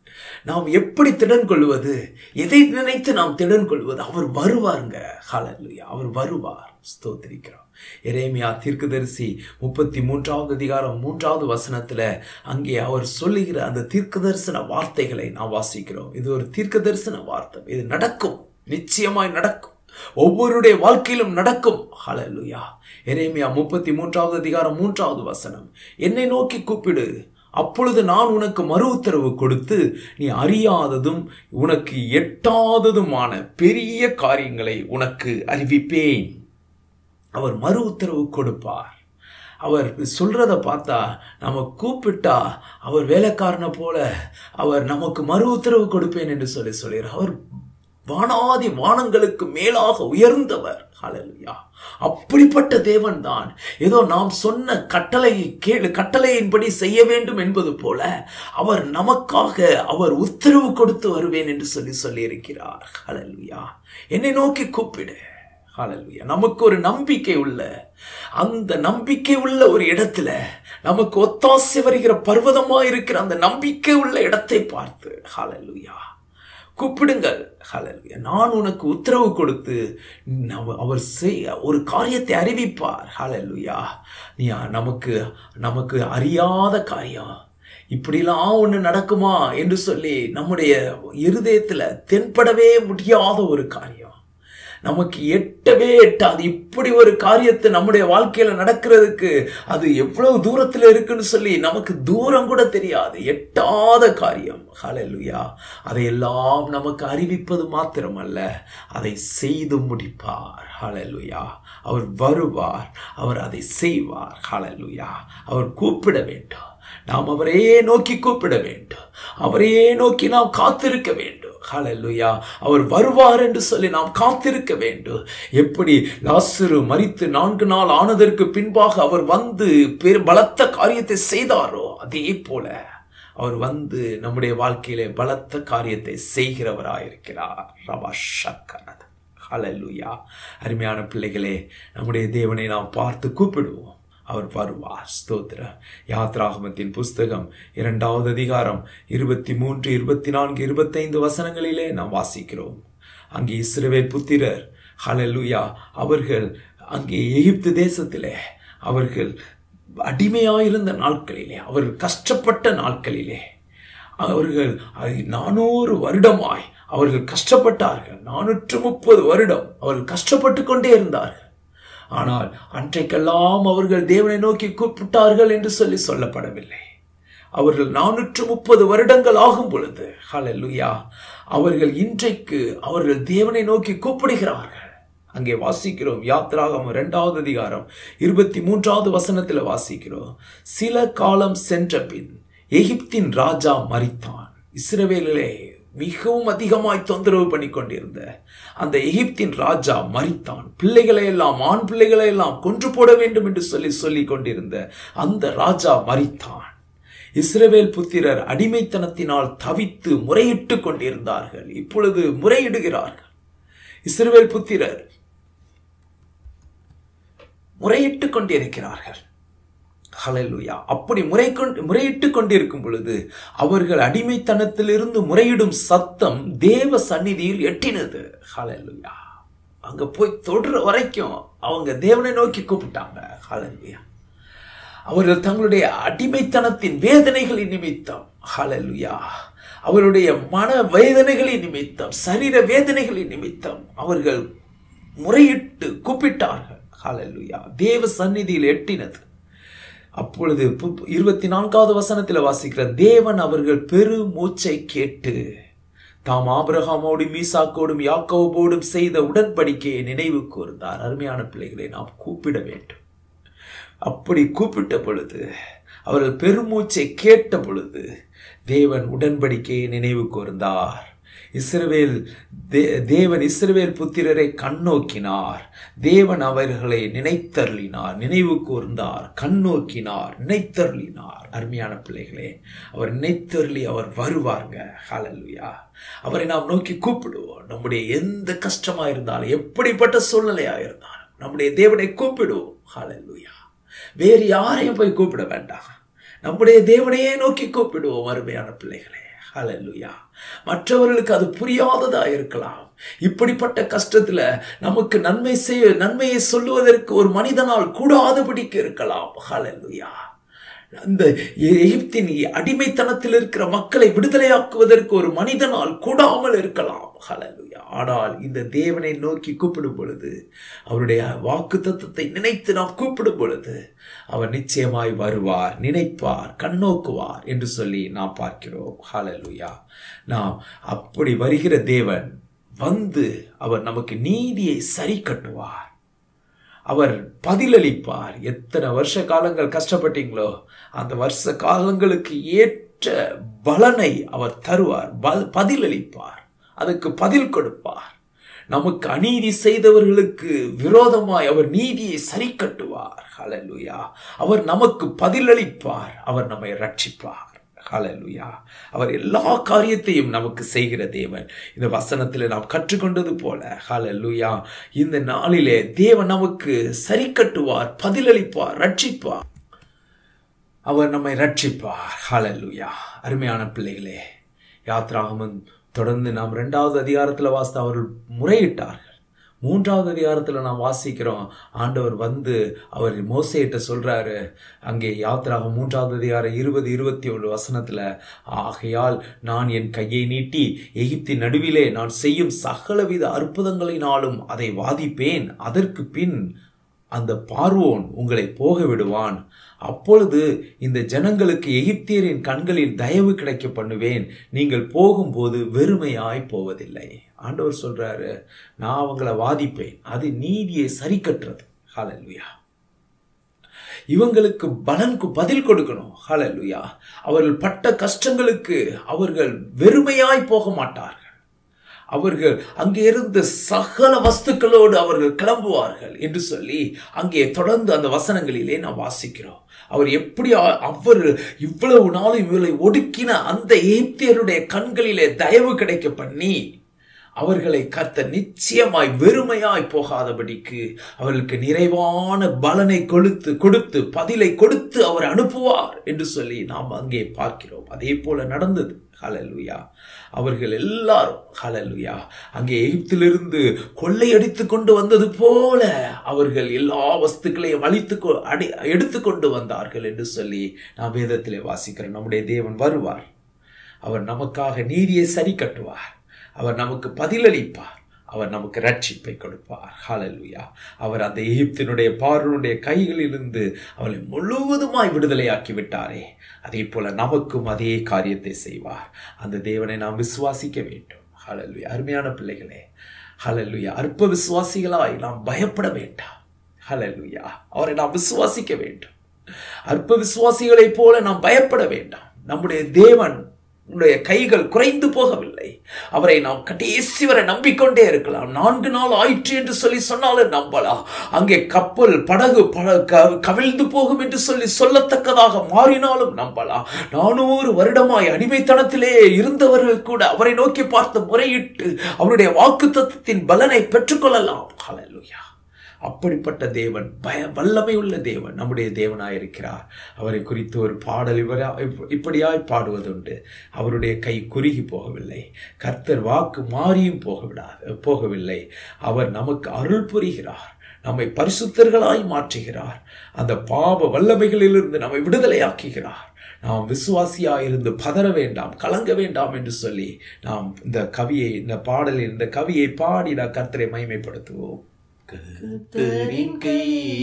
நாம் எப்படி திடன் கொள்வது எதை நினைத்து நாம் திடன் கொள்வது அவர் வருவாருங்க ஹலலுயா அவர் வருவார் ஸ்தோத்திரிக்கிறோம் எரேமியா தீர்க்கதரிசி முப்பத்தி மூன்றாவது அதிகாரம் மூன்றாவது வசனத்துல அங்கே அவர் சொல்லுகிற அந்த தீர்க்க தரிசன வார்த்தைகளை நாம் வாசிக்கிறோம் இது ஒரு தீர்க்க தரிசன வார்த்தை இது நடக்கும் நிச்சயமாய் நடக்கும் ஒவ்வொருடைய வாழ்க்கையிலும் நடக்கும் ஹலலுயா எரேமியா முப்பத்தி மூன்றாவது அதிகாரம் மூன்றாவது வசனம் என்னை நோக்கி கூப்பிடு அப்பொழுது நான் உனக்கு மறு உத்தரவு கொடுத்து நீ அறியாததும் உனக்கு எட்டாததுமான பெரிய காரியங்களை உனக்கு அறிவிப்பேன் அவர் மறு உத்தரவு கொடுப்பார் அவர் சொல்றத பார்த்தா நம்ம கூப்பிட்டா அவர் வேலைக்காரனை போல அவர் நமக்கு மறு உத்தரவு கொடுப்பேன் என்று சொல்லி சொல்கிறார் அவர் வானாதி வானங்களுக்கு மேலாக உயர்ந்தவர் ஹalleluya அப்படிப்பட்ட தேவன் தான் ஏதோ நாம் சொன்ன கட்டளை கேளு கட்டளையின்படி செய்ய வேண்டும் என்பது போல அவர் நமக்காக அவர் உத்தரவு கொடுத்து வருவேன் என்று சொல்லி சொல்லி இருக்கிறார் ஹalleluya என்னை நோக்கி கூப்பிடு ஹalleluya நமக்கு ஒரு நம்பிக்கை உள்ள அந்த நம்பிக்கை உள்ள ஒரு இடத்துல நமக்கு ஒத்தாசை வருகிற பர்வதமா இருக்கிற அந்த நம்பிக்கை உள்ள இடத்தை பார்த்து ஹalleluya கூப்பிடுங்கள் ஹalleluya நான் உனக்கு உத்தரவு கொடுத்து அவர் செய் ஒரு காரியத்தை அறிவிப்பார் ஹalleluya நீ நமக்கு நமக்கு அறியாத காரியம் இப்படிலாம் ஒன்று நடக்குமா என்று சொல்லி நம்முடைய இருதயத்தில் தென்படவே முடியாத ஒரு காரியம் நமக்கு எட்டவே எட்டாது இப்படி ஒரு காரியத்தை நம்முடைய வாழ்க்கையில நடக்கிறதுக்கு அது எவ்வளவு தூரத்தில் இருக்குன்னு சொல்லி நமக்கு தூரம் கூட தெரியாது எட்டாத காரியம் ஹalleluya அதையெல்லாம் நமக்கு அறிவிப்பது மாத்திரமல்ல அதை செய்து முடிப்பார் ஹalleluya அவர் வருவார் அவர் அதை செய்வார் ஹalleluya அவர் கூப்பிட வேண்டும் நாம் அவரையே நோக்கி கூப்பிட வேண்டும் அவரையே நோக்கி நாம் காத்திருக்க வேண்டும் ஹalleluya அவர் வருவார் என்று சொல்லி நாம் காத்திருக்க வேண்டும் எப்படி லாசரு மரித்து நான்கு நாள் ஆனதற்கு பின்பாக அவர் வந்து பெரு பலத்த காரியத்தை செய்தாரோ அதே போல அவர் வந்து நம்முடைய வாழ்க்கையிலே பலத்த காரியத்தை செய்கிறவராயிருக்கிறார் ரபா சக்கரத் ஹalleluya அருமையான பிள்ளைகளே நம்முடைய தேவனை நாம் பார்த்து கூப்பிடுவோம் அவர் வருவார் ஸ்தோத்திர யாத்ராகமத்தின் புஸ்தகம் இரண்டாவது அதிகாரம் இருபத்தி மூன்று இருபத்தி நான்கு இருபத்தைந்து வசனங்களிலே நாம் வாசிக்கிறோம் அங்கே இஸ்ரவேல் புத்திரர் ஹலலுயா அவர்கள் அங்கே எகிப்து தேசத்திலே அவர்கள் அடிமையாயிருந்த நாட்களிலே அவர்கள் கஷ்டப்பட்ட நாட்களிலே அவர்கள் நானூறு வருடமாய் அவர்கள் கஷ்டப்பட்டார்கள் நானூற்று முப்பது வருடம் அவர்கள் கஷ்டப்பட்டு கொண்டே இருந்தார்கள் ஆனால் அன்றைக்கெல்லாம் அவர்கள் தேவனை நோக்கி கூப்பிட்டார்கள் என்று சொல்லி சொல்லப்படவில்லை அவர்கள் நானூற்று முப்பது வருடங்கள் ஆகும் பொழுது ஹலலுயா அவர்கள் இன்றைக்கு அவர்கள் தேவனை நோக்கி கூப்பிடுகிறார்கள் அங்கே வாசிக்கிறோம் யாத்ராகம் இரண்டாவது அதிகாரம் இருபத்தி மூன்றாவது வசனத்தில் வாசிக்கிறோம் சில காலம் சென்ற பின் எகிப்தின் ராஜா மறித்தான் இஸ்ரவேலிலே மிகவும் அதிகமாய் தொந்தரவு பண்ணி கொண்டிருந்த அந்த எகிப்தின் ராஜா மறித்தான் பிள்ளைகளை எல்லாம் ஆண் பிள்ளைகளை எல்லாம் கொன்று போட வேண்டும் என்று சொல்லி சொல்லி கொண்டிருந்த அந்த ராஜா மறித்தான் இஸ்ரவேல் புத்திரர் அடிமைத்தனத்தினால் தவித்து முறையிட்டு கொண்டிருந்தார்கள் இப்பொழுது முறையிடுகிறார்கள் இஸ்ரவேல் புத்திரர் முறையிட்டு கொண்டிருக்கிறார்கள் ஹalleluya அப்படி முறை கொண்டு முறையிட்டு கொண்டிருக்கும் பொழுது அவர்கள் அடிமைத்தனத்திலிருந்து முறையிடும் சத்தம் தேவ சந்நிதியில் எட்டினது ஹalleluya அங்க போய் தொடுற வரைக்கும் அவங்க தேவனை நோக்கி கூப்பிட்டாங்க ஹalleluya அவர்கள் தங்களுடைய அடிமைத்தனத்தின் வேதனைகளின் நிமித்தம் ஹalleluya அவருடைய மன வேதனைகளின் நிமித்தம் சரீர வேதனைகளின் நிமித்தம் அவர்கள் முறையிட்டு கூப்பிட்டார்கள் ஹalleluya தேவ சந்நிதியில் எட்டினது அப்பொழுது பு- இருபத்தி நான்காவது வசனத்தில் வாசிக்கிற தேவன் அவர்கள் பெரு மூச்சை கேட்டு தாம் ஆபிரகாமோடும் மீசாக்கோடும் யாக்கோபோடும் செய்த உடன்படிக்கையை நினைவு கூர்ந்தார் அருமையான பிள்ளைகளை நாம் கூப்பிட வேண்டும் அப்படி கூப்பிட்ட பொழுது அவர்கள் பெருமூச்சை கேட்ட பொழுது தேவன் உடன்படிக்கையை நினைவு கூர்ந்தார் இஸ்ரவேல் தே- தேவன் இஸ்ரவேல் புத்திரரை கண்ணோக்கினார் தேவன் அவர்களை நினைத்தருளினார் நினைவு கூர்ந்தார் கண்ணோக்கினார் நினைத்தருளினார் அருமையான பிள்ளைகளே அவர் நினைத்தருளி அவர் வருவார்ங்க ஹalleluya அவரை நாம் நோக்கி கூப்பிடுவோம் நம்முடைய எந்த கஷ்டமா இருந்தாலும் எப்படிப்பட்ட சூழ்நிலையா இருந்தாலும் நம்முடைய தேவனை கூப்பிடுவோம் ஹalleluya வேறு யாரையும் போய் கூப்பிட வேண்டாம் நம்முடைய தேவனையே நோக்கி கூப்பிடுவோம் அருமையான பிள்ளைகளே ஹalleluya மற்றவர்களுக்கு அது புரியாததா இருக்கலாம் இப்படிப்பட்ட கஷ்டத்துல நமக்கு நன்மை செய்ய நன்மையை சொல்லுவதற்கு ஒரு மனிதனால் கூடாதபடிக்கு இருக்கலாம் ஹalleluya அந்த எகிப்தின் அடிமைத்தனத்தில் இருக்கிற மக்களை விடுதலையாக்குவதற்கு ஒரு மனிதனால் கூடாமல் இருக்கலாம் ஹalleluya ஆனால் இந்த தேவனை நோக்கி கூப்பிடும் பொழுது அவருடைய வாக்கு தத்துவத்தை நினைத்து நாம் கூப்பிடும் பொழுது அவர் நிச்சயமாய் வருவார் நினைப்பார் கண்ணோக்குவார் என்று சொல்லி நாம் பார்க்கிறோம் ஹalleluya நாம் அப்படி வருகிற தேவன் வந்து அவர் நமக்கு நீதியை சரி கட்டுவார் அவர் பதிலளிப்பார் எத்தனை வருஷ காலங்கள் கஷ்டப்பட்டீங்களோ அந்த வருஷ காலங்களுக்கு ஏற்ற பலனை அவர் தருவார் பல்- பதிலளிப்பார் அதுக்கு பதில் கொடுப்பார் நமக்கு அநீதி செய்தவர்களுக்கு விரோதமாய் அவர் நீதியை சரி கட்டுவார் ஹalleluya அவர் நமக்கு பதிலளிப்பார் அவர் நம்மை ரட்சிப்பார் ஹalleluya அவர் எல்லா காரியத்தையும் நமக்கு செய்கிற தேவன் இந்த வசனத்தில் நாம் கற்றுக்கொண்டது போல ஹalleluya இந்த நாளிலே தேவன் நமக்கு சரி கட்டுவார் பதிலளிப்பார் ரட்சிப்பார் அவர் நம்மை ரட்சிப்பார் ஹalleluya அருமையான பிள்ளைகளே யாத்ராகமன் தொடர்ந்து நாம் ரெண்டாவது அதிகாரத்தில் வாசித்த அவர்கள் முறையிட்டார்கள் மூன்றாவது அதிகாரத்தில் நாம் வாசிக்கிறோம் ஆண்டவர் வந்து அவர் மோசேட்ட சொல்றாரு அங்கே யாத்திராக மூன்றாவது அதிகாரம் இருபது இருபத்தி ஒன்று வசனத்தில் ஆகையால் நான் என் கையை நீட்டி எகிப்தின் நடுவிலே நான் செய்யும் சகலவித அற்புதங்களினாலும் அதை வாதிப்பேன் அதற்கு பின் அந்த பார்வோன் உங்களை போக விடுவான் அப்பொழுது இந்த ஜனங்களுக்கு எகிப்தியரின் கண்களில் தயவு கிடைக்க பண்ணுவேன் நீங்கள் போகும்போது வெறுமையாய் போவதில்லை ஆண்டவர் சொல்றாரு நான் அவங்கள வாதிப்பேன் அது நீதியை சரி கட்டுறது ஹalleluya இவங்களுக்கு பலனுக்கு பதில் கொடுக்கணும் ஹalleluya அவர்கள் பட்ட கஷ்டங்களுக்கு அவர்கள் வெறுமையாய் போக மாட்டார்கள் அவர்கள் அங்கே இருந்த சகல வஸ்துக்களோடு அவர்கள் கிளம்புவார்கள் என்று சொல்லி அங்கே தொடர்ந்து அந்த வசனங்களிலே நாம் வாசிக்கிறோம் அவர் எப்படி அ- அவர் இவ்வளவு நாளும் இவர்களை ஒடுக்கின அந்த எகிப்தியருடைய கண்களிலே தயவு கிடைக்க பண்ணி அவர்களை கர்த்த நிச்சயமாய் வெறுமையாய் போகாதபடிக்கு அவர்களுக்கு நிறைவான பலனை கொடுத்து கொடுத்து பதிலை கொடுத்து அவர் அனுப்புவார் என்று சொல்லி நாம் அங்கே பார்க்கிறோம் அதே போல நடந்தது ஹalleluya அவர்கள் எல்லாரும் ஹalleluya அங்கே எகிப்திலிருந்து கொள்ளையடித்து கொண்டு வந்தது போல அவர்கள் எல்லா வஸ்துக்களையும் அழித்து கொ- அடி எடுத்து கொண்டு வந்தார்கள் என்று சொல்லி நாம் வேதத்திலே வாசிக்கிறோம் நம்முடைய தேவன் வருவார் அவர் நமக்காக நீதியை சரி கட்டுவார் அவர் நமக்கு பதிலளிப்பார் அவர் நமக்கு ரட்சிப்பை கொடுப்பார் ஹalleluya அவர் அந்த எகிப்தினுடைய பார்வனுடைய கைகளிலிருந்து அவளை முழுவதுமாய் விடுதலையாக்கி விட்டாரே அதே போல நமக்கும் அதே காரியத்தை செய்வார் அந்த தேவனை நாம் விசுவாசிக்க வேண்டும் ஹalleluya அருமையான பிள்ளைகளே ஹalleluya அற்ப விசுவாசிகளாய் நாம் பயப்பட வேண்டாம் ஹalleluya அவரை நாம் விசுவாசிக்க வேண்டும் அற்ப விசுவாசிகளைப் போல நாம் பயப்பட வேண்டாம் நம்முடைய தேவன் உடைய கைகள் குறைந்து போகவில்லை அவரை நாம் கடைசி வரை நம்பிக்கொண்டே இருக்கலாம் நான்கு நாள் ஆயிற்று என்று சொல்லி சொன்னாலும் நம்பலாம் அங்கே கப்பல் படகு ப- க- கவிழ்ந்து போகும் என்று சொல்லி சொல்லத்தக்கதாக மாறினாலும் நம்பலாம் நானூறு வருடமாய் அடிமைத்தனத்திலே இருந்தவர்கள் கூட அவரை நோக்கி பார்த்து முறையிட்டு அவருடைய வாக்கு தத்துவத்தின் பலனை பெற்றுக்கொள்ளலாம் ஹalleluya அப்படிப்பட்ட தேவன் பய வல்லமை உள்ள தேவன் நம்முடைய தேவனாயிருக்கிறார் அவரை குறித்து ஒரு பாடல் இவரா இப்- இப்படியாய் பாடுவதுண்டு அவருடைய கை குறுகி போகவில்லை கர்த்தர் வாக்கு மாறியும் போகவிடாது போகவில்லை அவர் நமக்கு அருள் புரிகிறார் நம்மை பரிசுத்தர்களாய் மாற்றுகிறார் அந்த பாவ வல்லமைகளிலிருந்து நம்மை விடுதலையாக்குகிறார் நாம் விசுவாசியாக இருந்து பதற வேண்டாம் கலங்க வேண்டாம் என்று சொல்லி நாம் இந்த கவியை இந்த பாடலில் இந்த கவியை பாடி நான் கர்த்தரை மகிமைப்படுத்துவோம் கர்த்தரின் கை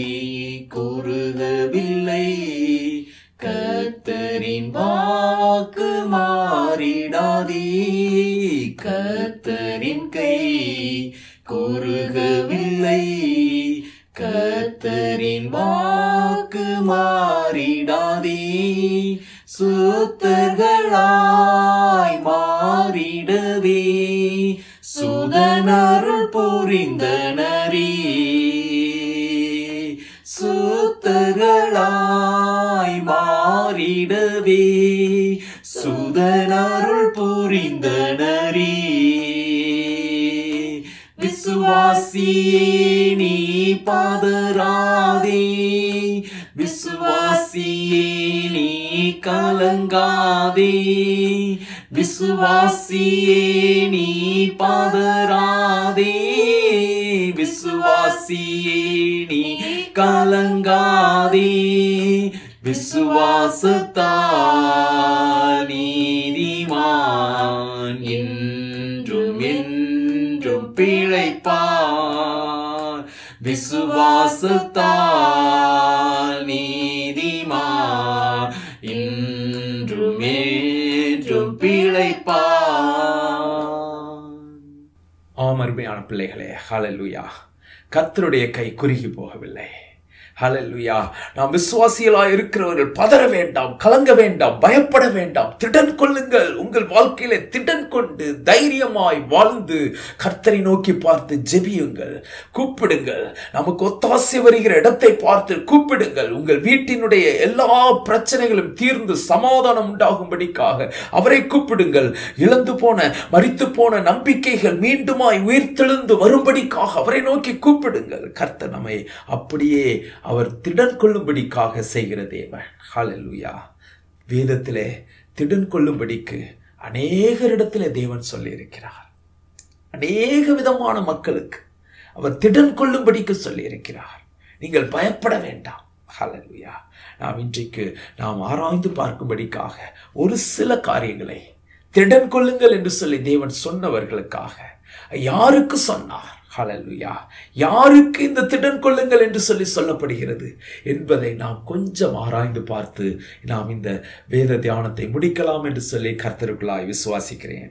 கூறுகவில்லை கர்த்தரின் வாக்கு மாறிடாதே கர்த்தரின் கை கூறுகவில்லை கர்த்தரின் வாக்கு மாறிடாதே சுத்தர்களாய் மாறிடவே சுதனருள் புரிந்தனரே சுத்தர்களாய் மாறிடவே சுதனருள் புரிந்தனரே விசுவாசியே நீ பாதராதே விசுவாசியே நீ கலங்காதே விசுவாசியே நீ பாதராதே விசுவாசியே நீ கலங்காதே விசுவாசத்தால் நீதிமான் என்றும் என்றும் பிழைப்பார் விசுவாசத்தால் நீதிமான் என்றும் என்றும் பிழைப்பார் ஆம் அருமையான பிள்ளைகளே ஹalleluya கர்த்தருடைய கை குறுகி போகவில்லை ஹalleluya நாம் விசுவாசிகளாய் இருக்கிறவர்கள் பதற வேண்டாம் கலங்க வேண்டாம் பயப்பட வேண்டாம் திடன் கொள்ளுங்கள் உங்கள் வாழ்க்கையிலே திடன் கொண்டு தைரியமாய் வாழ்ந்து கர்த்தரை நோக்கி பார்த்து ஜெபியுங்கள் கூப்பிடுங்கள் நமக்கு ஒத்தாசை வருகிற இடத்தை பார்த்து கூப்பிடுங்கள் உங்கள் வீட்டினுடைய எல்லா பிரச்சனைகளும் தீர்ந்து சமாதானம் உண்டாகும்படிக்காக அவரை கூப்பிடுங்கள் இழந்து போன மரித்து போன நம்பிக்கைகள் மீண்டுமாய் உயிர்த்தெழுந்து வரும்படிக்காக அவரை நோக்கி கூப்பிடுங்கள் கர்த்தர் நம்மை அப்படியே அவர் திடன் கொள்ளும்படிக்காக செய்கிற தேவன் ஹalleluya வேதத்திலே திடன் கொள்ளும்படிக்கு அநேகரிடத்திலே தேவன் சொல்லியிருக்கிறார் அநேக விதமான மக்களுக்கு அவர் திடன் கொள்ளும்படிக்கு சொல்லியிருக்கிறார் நீங்கள் பயப்பட வேண்டாம் ஹalleluya நாம் இன்றைக்கு நாம் ஆராய்ந்து பார்க்கும்படிக்காக ஒரு சில காரியங்களை திடன் கொள்ளுங்கள் என்று சொல்லி தேவன் சொன்னவர்களுக்காக யாருக்கு சொன்னார் ஹalleluya யாருக்கு இந்த திடன் கொள்ளுங்கள் என்று சொல்லி சொல்லப்படுகிறது என்பதை நாம் கொஞ்சம் ஆராய்ந்து பார்த்து நாம் இந்த வேத தியானத்தை முடிக்கலாம் என்று சொல்லி கர்த்தருக்குள்ளாய் விசுவாசிக்கிறேன்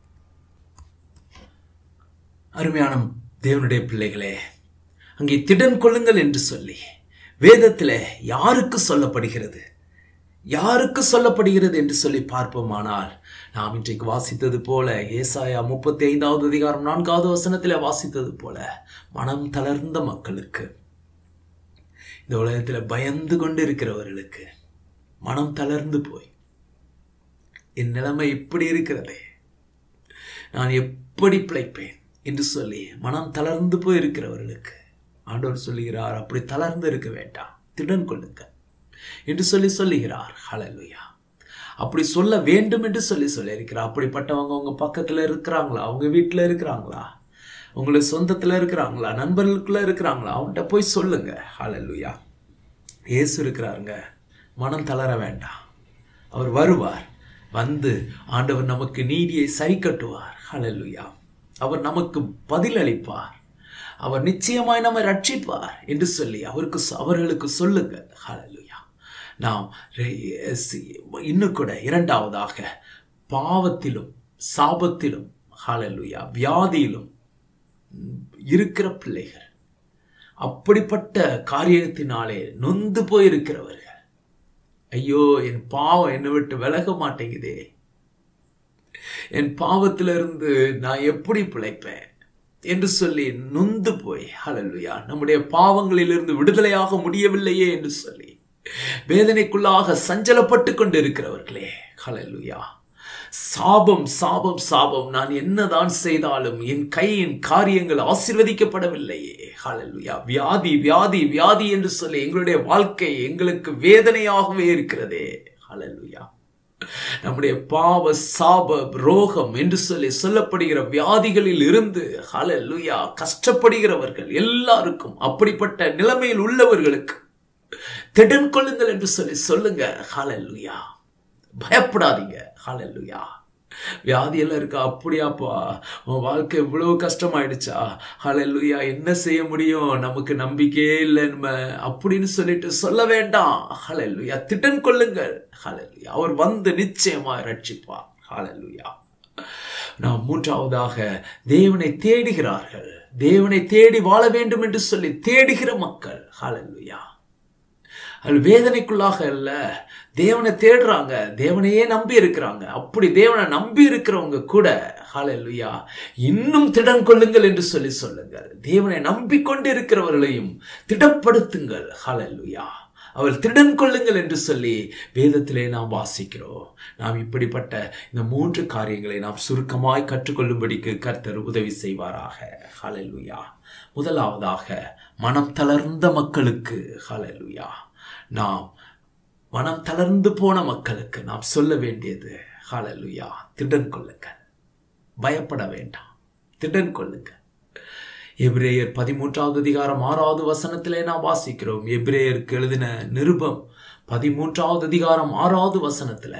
அருமையான தேவனுடைய பிள்ளைகளே அங்கே திடன் கொள்ளுங்கள் என்று சொல்லி வேதத்தில் யாருக்கு சொல்லப்படுகிறது யாருக்கு சொல்லப்படுகிறது என்று சொல்லி பார்ப்போமானால் நாம் இன்றைக்கு வாசித்தது போல ஏசாயா முப்பத்தி ஐந்தாவது அதிகாரம் நான்காவது வசனத்தில் வாசித்தது போல மனம் தளர்ந்த மக்களுக்கு இந்த உலகத்தில் பயந்து கொண்டு இருக்கிறவர்களுக்கு மனம் தளர்ந்து போய் என் நிலைமை இப்படி இருக்கிறதே நான் எப்படி பிழைப்பேன் என்று சொல்லி மனம் தளர்ந்து போய் இருக்கிறவர்களுக்கு ஆண்டவர் சொல்லுகிறார் அப்படி தளர்ந்து இருக்க வேண்டாம் திடன் கொள்ளுங்க என்று சொல்லி சொல்லுகிறார் ஹalleluya அப்படி சொல்ல வேண்டும் என்று சொல்லி சொல்லியிருக்கிறார் அப்படிப்பட்டவங்க உங்க பக்கத்துல இருக்கிறாங்களா அவங்க வீட்டில் இருக்கிறாங்களா உங்களை சொந்தத்துல இருக்கிறாங்களா நண்பர்களுக்குள்ள இருக்கிறாங்களா அவன்கிட்ட போய் சொல்லுங்க ஹalleluya இயேசு இருக்கிறாருங்க மனம் தளர வேண்டாம் அவர் வருவார் வந்து ஆண்டவர் நமக்கு நீதியை சரி கட்டுவார் ஹalleluya அவர் நமக்கு பதில் அளிப்பார் அவர் நிச்சயமாய் நம்மை ரட்சிப்பார் என்று சொல்லி அவருக்கு அவர்களுக்கு சொல்லுங்க ஹalleluya நாம் இன்னும் கூட இரண்டாவதாக பாவத்திலும் சாபத்திலும் ஹalleluya வியாதியிலும் இருக்கிற பிள்ளைகள் அப்படிப்பட்ட காரியத்தினாலே நொந்து போயிருக்கிறவர்கள் ஐயோ என் பாவம் என்னை விட்டு விலக மாட்டேங்குதே என் பாவத்திலிருந்து நான் எப்படி பிழைப்பேன் என்று சொல்லி நொந்து போய் ஹலலுயா நம்முடைய பாவங்களிலிருந்து விடுதலையாக முடியவில்லையே என்று சொல்லி வேதனைக்குள்ளாக சஞ்சலப்பட்டு கொண்டு இருக்கிறவர்களே ஹலலுயா சாபம் சாபம் சாபம் நான் என்னதான் செய்தாலும் என் கையின் காரியங்கள் ஆசீர்வதிக்கப்படவில்லையே ஹalleluya வியாதி வியாதி வியாதி என்று சொல்லி எங்களுடைய வாழ்க்கை எங்களுக்கு வேதனையாகவே இருக்கிறதே ஹalleluya நம்முடைய பாவ சாப ரோகம் என்று சொல்லி சொல்லப்படுகிற வியாதிகளில் இருந்து ஹalleluya கஷ்டப்படுகிறவர்கள் எல்லாருக்கும் அப்படிப்பட்ட நிலைமையில் உள்ளவர்களுக்கு திடன் கொள்ளுங்கள் என்று சொல்லி சொல்லுங்க ஹalleluya பயப்படாதீங்க ஹalleluya வியாதியெல்லாம் இருக்கா அப்படியாப்பா உன் வாழ்க்கை இவ்வளவு கஷ்டமாயிடுச்சா ஹalleluya என்ன செய்ய முடியும் நமக்கு நம்பிக்கையே இல்லை நம்ம அப்படின்னு சொல்லிட்டு சொல்ல வேண்டாம் ஹalleluya திட்டன் கொள்ளுங்கள் ஹalleluya அவர் வந்து நிச்சயமா ரட்சிப்பார் ஹalleluya நாம் மூன்றாவதாக தேவனை தேடுகிறார்கள் தேவனை தேடி வாழ வேண்டும் என்று சொல்லி தேடுகிற மக்கள் ஹalleluya அது வேதனைக்குள்ளாக அல்ல தேவனை தேடுறாங்க தேவனையே நம்பி இருக்கிறாங்க அப்படி தேவனை நம்பி இருக்கிறவங்க கூட ஹalleluya இன்னும் திடன் கொள்ளுங்கள் என்று சொல்லி சொல்லுங்கள் தேவனை நம்பிக்கொண்டு இருக்கிறவர்களையும் திடப்படுத்துங்கள் ஹalleluya அவர் திடன் கொள்ளுங்கள் என்று சொல்லி வேதத்திலே நாம் வாசிக்கிறோம் நாம் இப்படிப்பட்ட இந்த மூன்று காரியங்களை நாம் சுருக்கமாய் கற்றுக்கொள்ளும்படிக்கு கர்த்தர் உதவி செய்வாராக ஹalleluya முதலாவதாக மனம் தளர்ந்த மக்களுக்கு ஹalleluya நாம் மனம் தளர்ந்து போன மக்களுக்கு நாம் சொல்ல வேண்டியது ஹalleluya திடன் கொள்ளுங்கள் பயப்பட வேண்டாம் திடன் கொள்ளுங்கள் எபிரேயர் பதிமூன்றாவது அதிகாரம் ஆறாவது வசனத்திலே நாம் வாசிக்கிறோம் எபிரேயருக்கு எழுதின நிருபம் பதிமூன்றாவது அதிகாரம் ஆறாவது வசனத்துல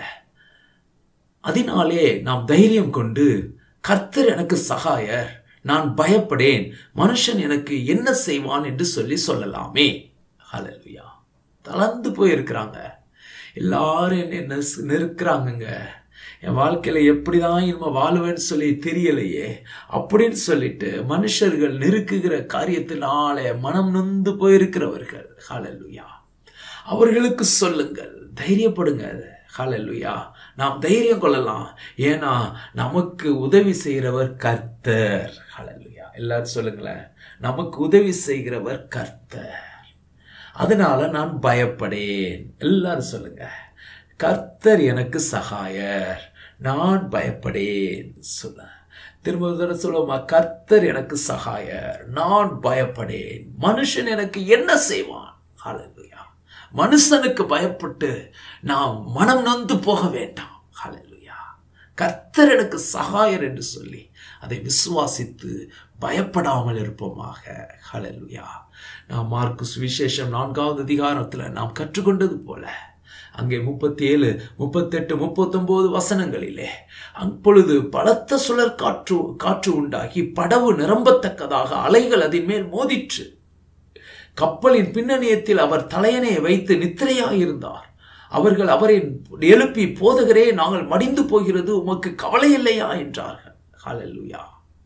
அதனாலே நாம் தைரியம் கொண்டு கர்த்தர் எனக்கு சகாயர் நான் பயப்படேன் மனுஷன் எனக்கு என்ன செய்வான் என்று சொல்லி சொல்லலாமே ஹalleluya தளர்ந்து போயிருக்கிறாங்க எல்லாரும் என்ன நெஸ்- நெருக்குறாங்கங்க என் வாழ்க்கையில எப்படிதான் இனிமே வாழுவேன்னு சொல்லி தெரியலையே அப்படின்னு சொல்லிட்டு மனுஷர்கள் நெருக்குகிற காரியத்தினாலே மனம் நொந்து போயிருக்கிறவர்கள் ஹalleluya அவர்களுக்கு சொல்லுங்கள் தைரியப்படுங்க ஹalleluya நாம் தைரியம் கொள்ளலாம் ஏன்னா நமக்கு உதவி செய்கிறவர் கர்த்தர் ஹalleluya எல்லாரும் சொல்லுங்களேன் நமக்கு உதவி செய்கிறவர் கர்த்தர் அதனால நான் பயப்படேன் எல்லாரும் சொல்லுங்க கர்த்தர் எனக்கு சகாயர் நான் பயப்படேன் சொல்ல திரும்ப ஒரு தடவை சொல்லுவோமா கர்த்தர் எனக்கு சகாயர் நான் பயப்படேன் மனுஷன் எனக்கு என்ன செய்வான் ஹalleluya மனுஷனுக்கு பயப்பட்டு நாம் மனம் நொந்து போக வேண்டாம் ஹalleluya கர்த்தர் எனக்கு சகாயர் என்று சொல்லி அதை விசுவாசித்து பயப்படாமல் இருப்போமாக ஹalleluya நாம் மார்க்கு சுவிசேஷம் நான்காவது அதிகாரத்தில் நாம் கற்றுக்கொண்டது போல அங்கே முப்பத்தி ஏழு முப்பத்தெட்டு முப்பத்தொன்பது வசனங்களிலே அப்பொழுது பலத்த சுழற் காற்று காற்று உண்டாகி படவு நிரம்பத்தக்கதாக அலைகள் அதன் மேல் மோதிற்று கப்பலின் பின்னணியத்தில் அவர் தலையணையை வைத்து நித்திரையாயிருந்தார் அவர்கள் அவரை எழுப்பி போதகரே நாங்கள் மடிந்து போகிறது உமக்கு கவலை இல்லையா என்றார்கள் ஹalleluya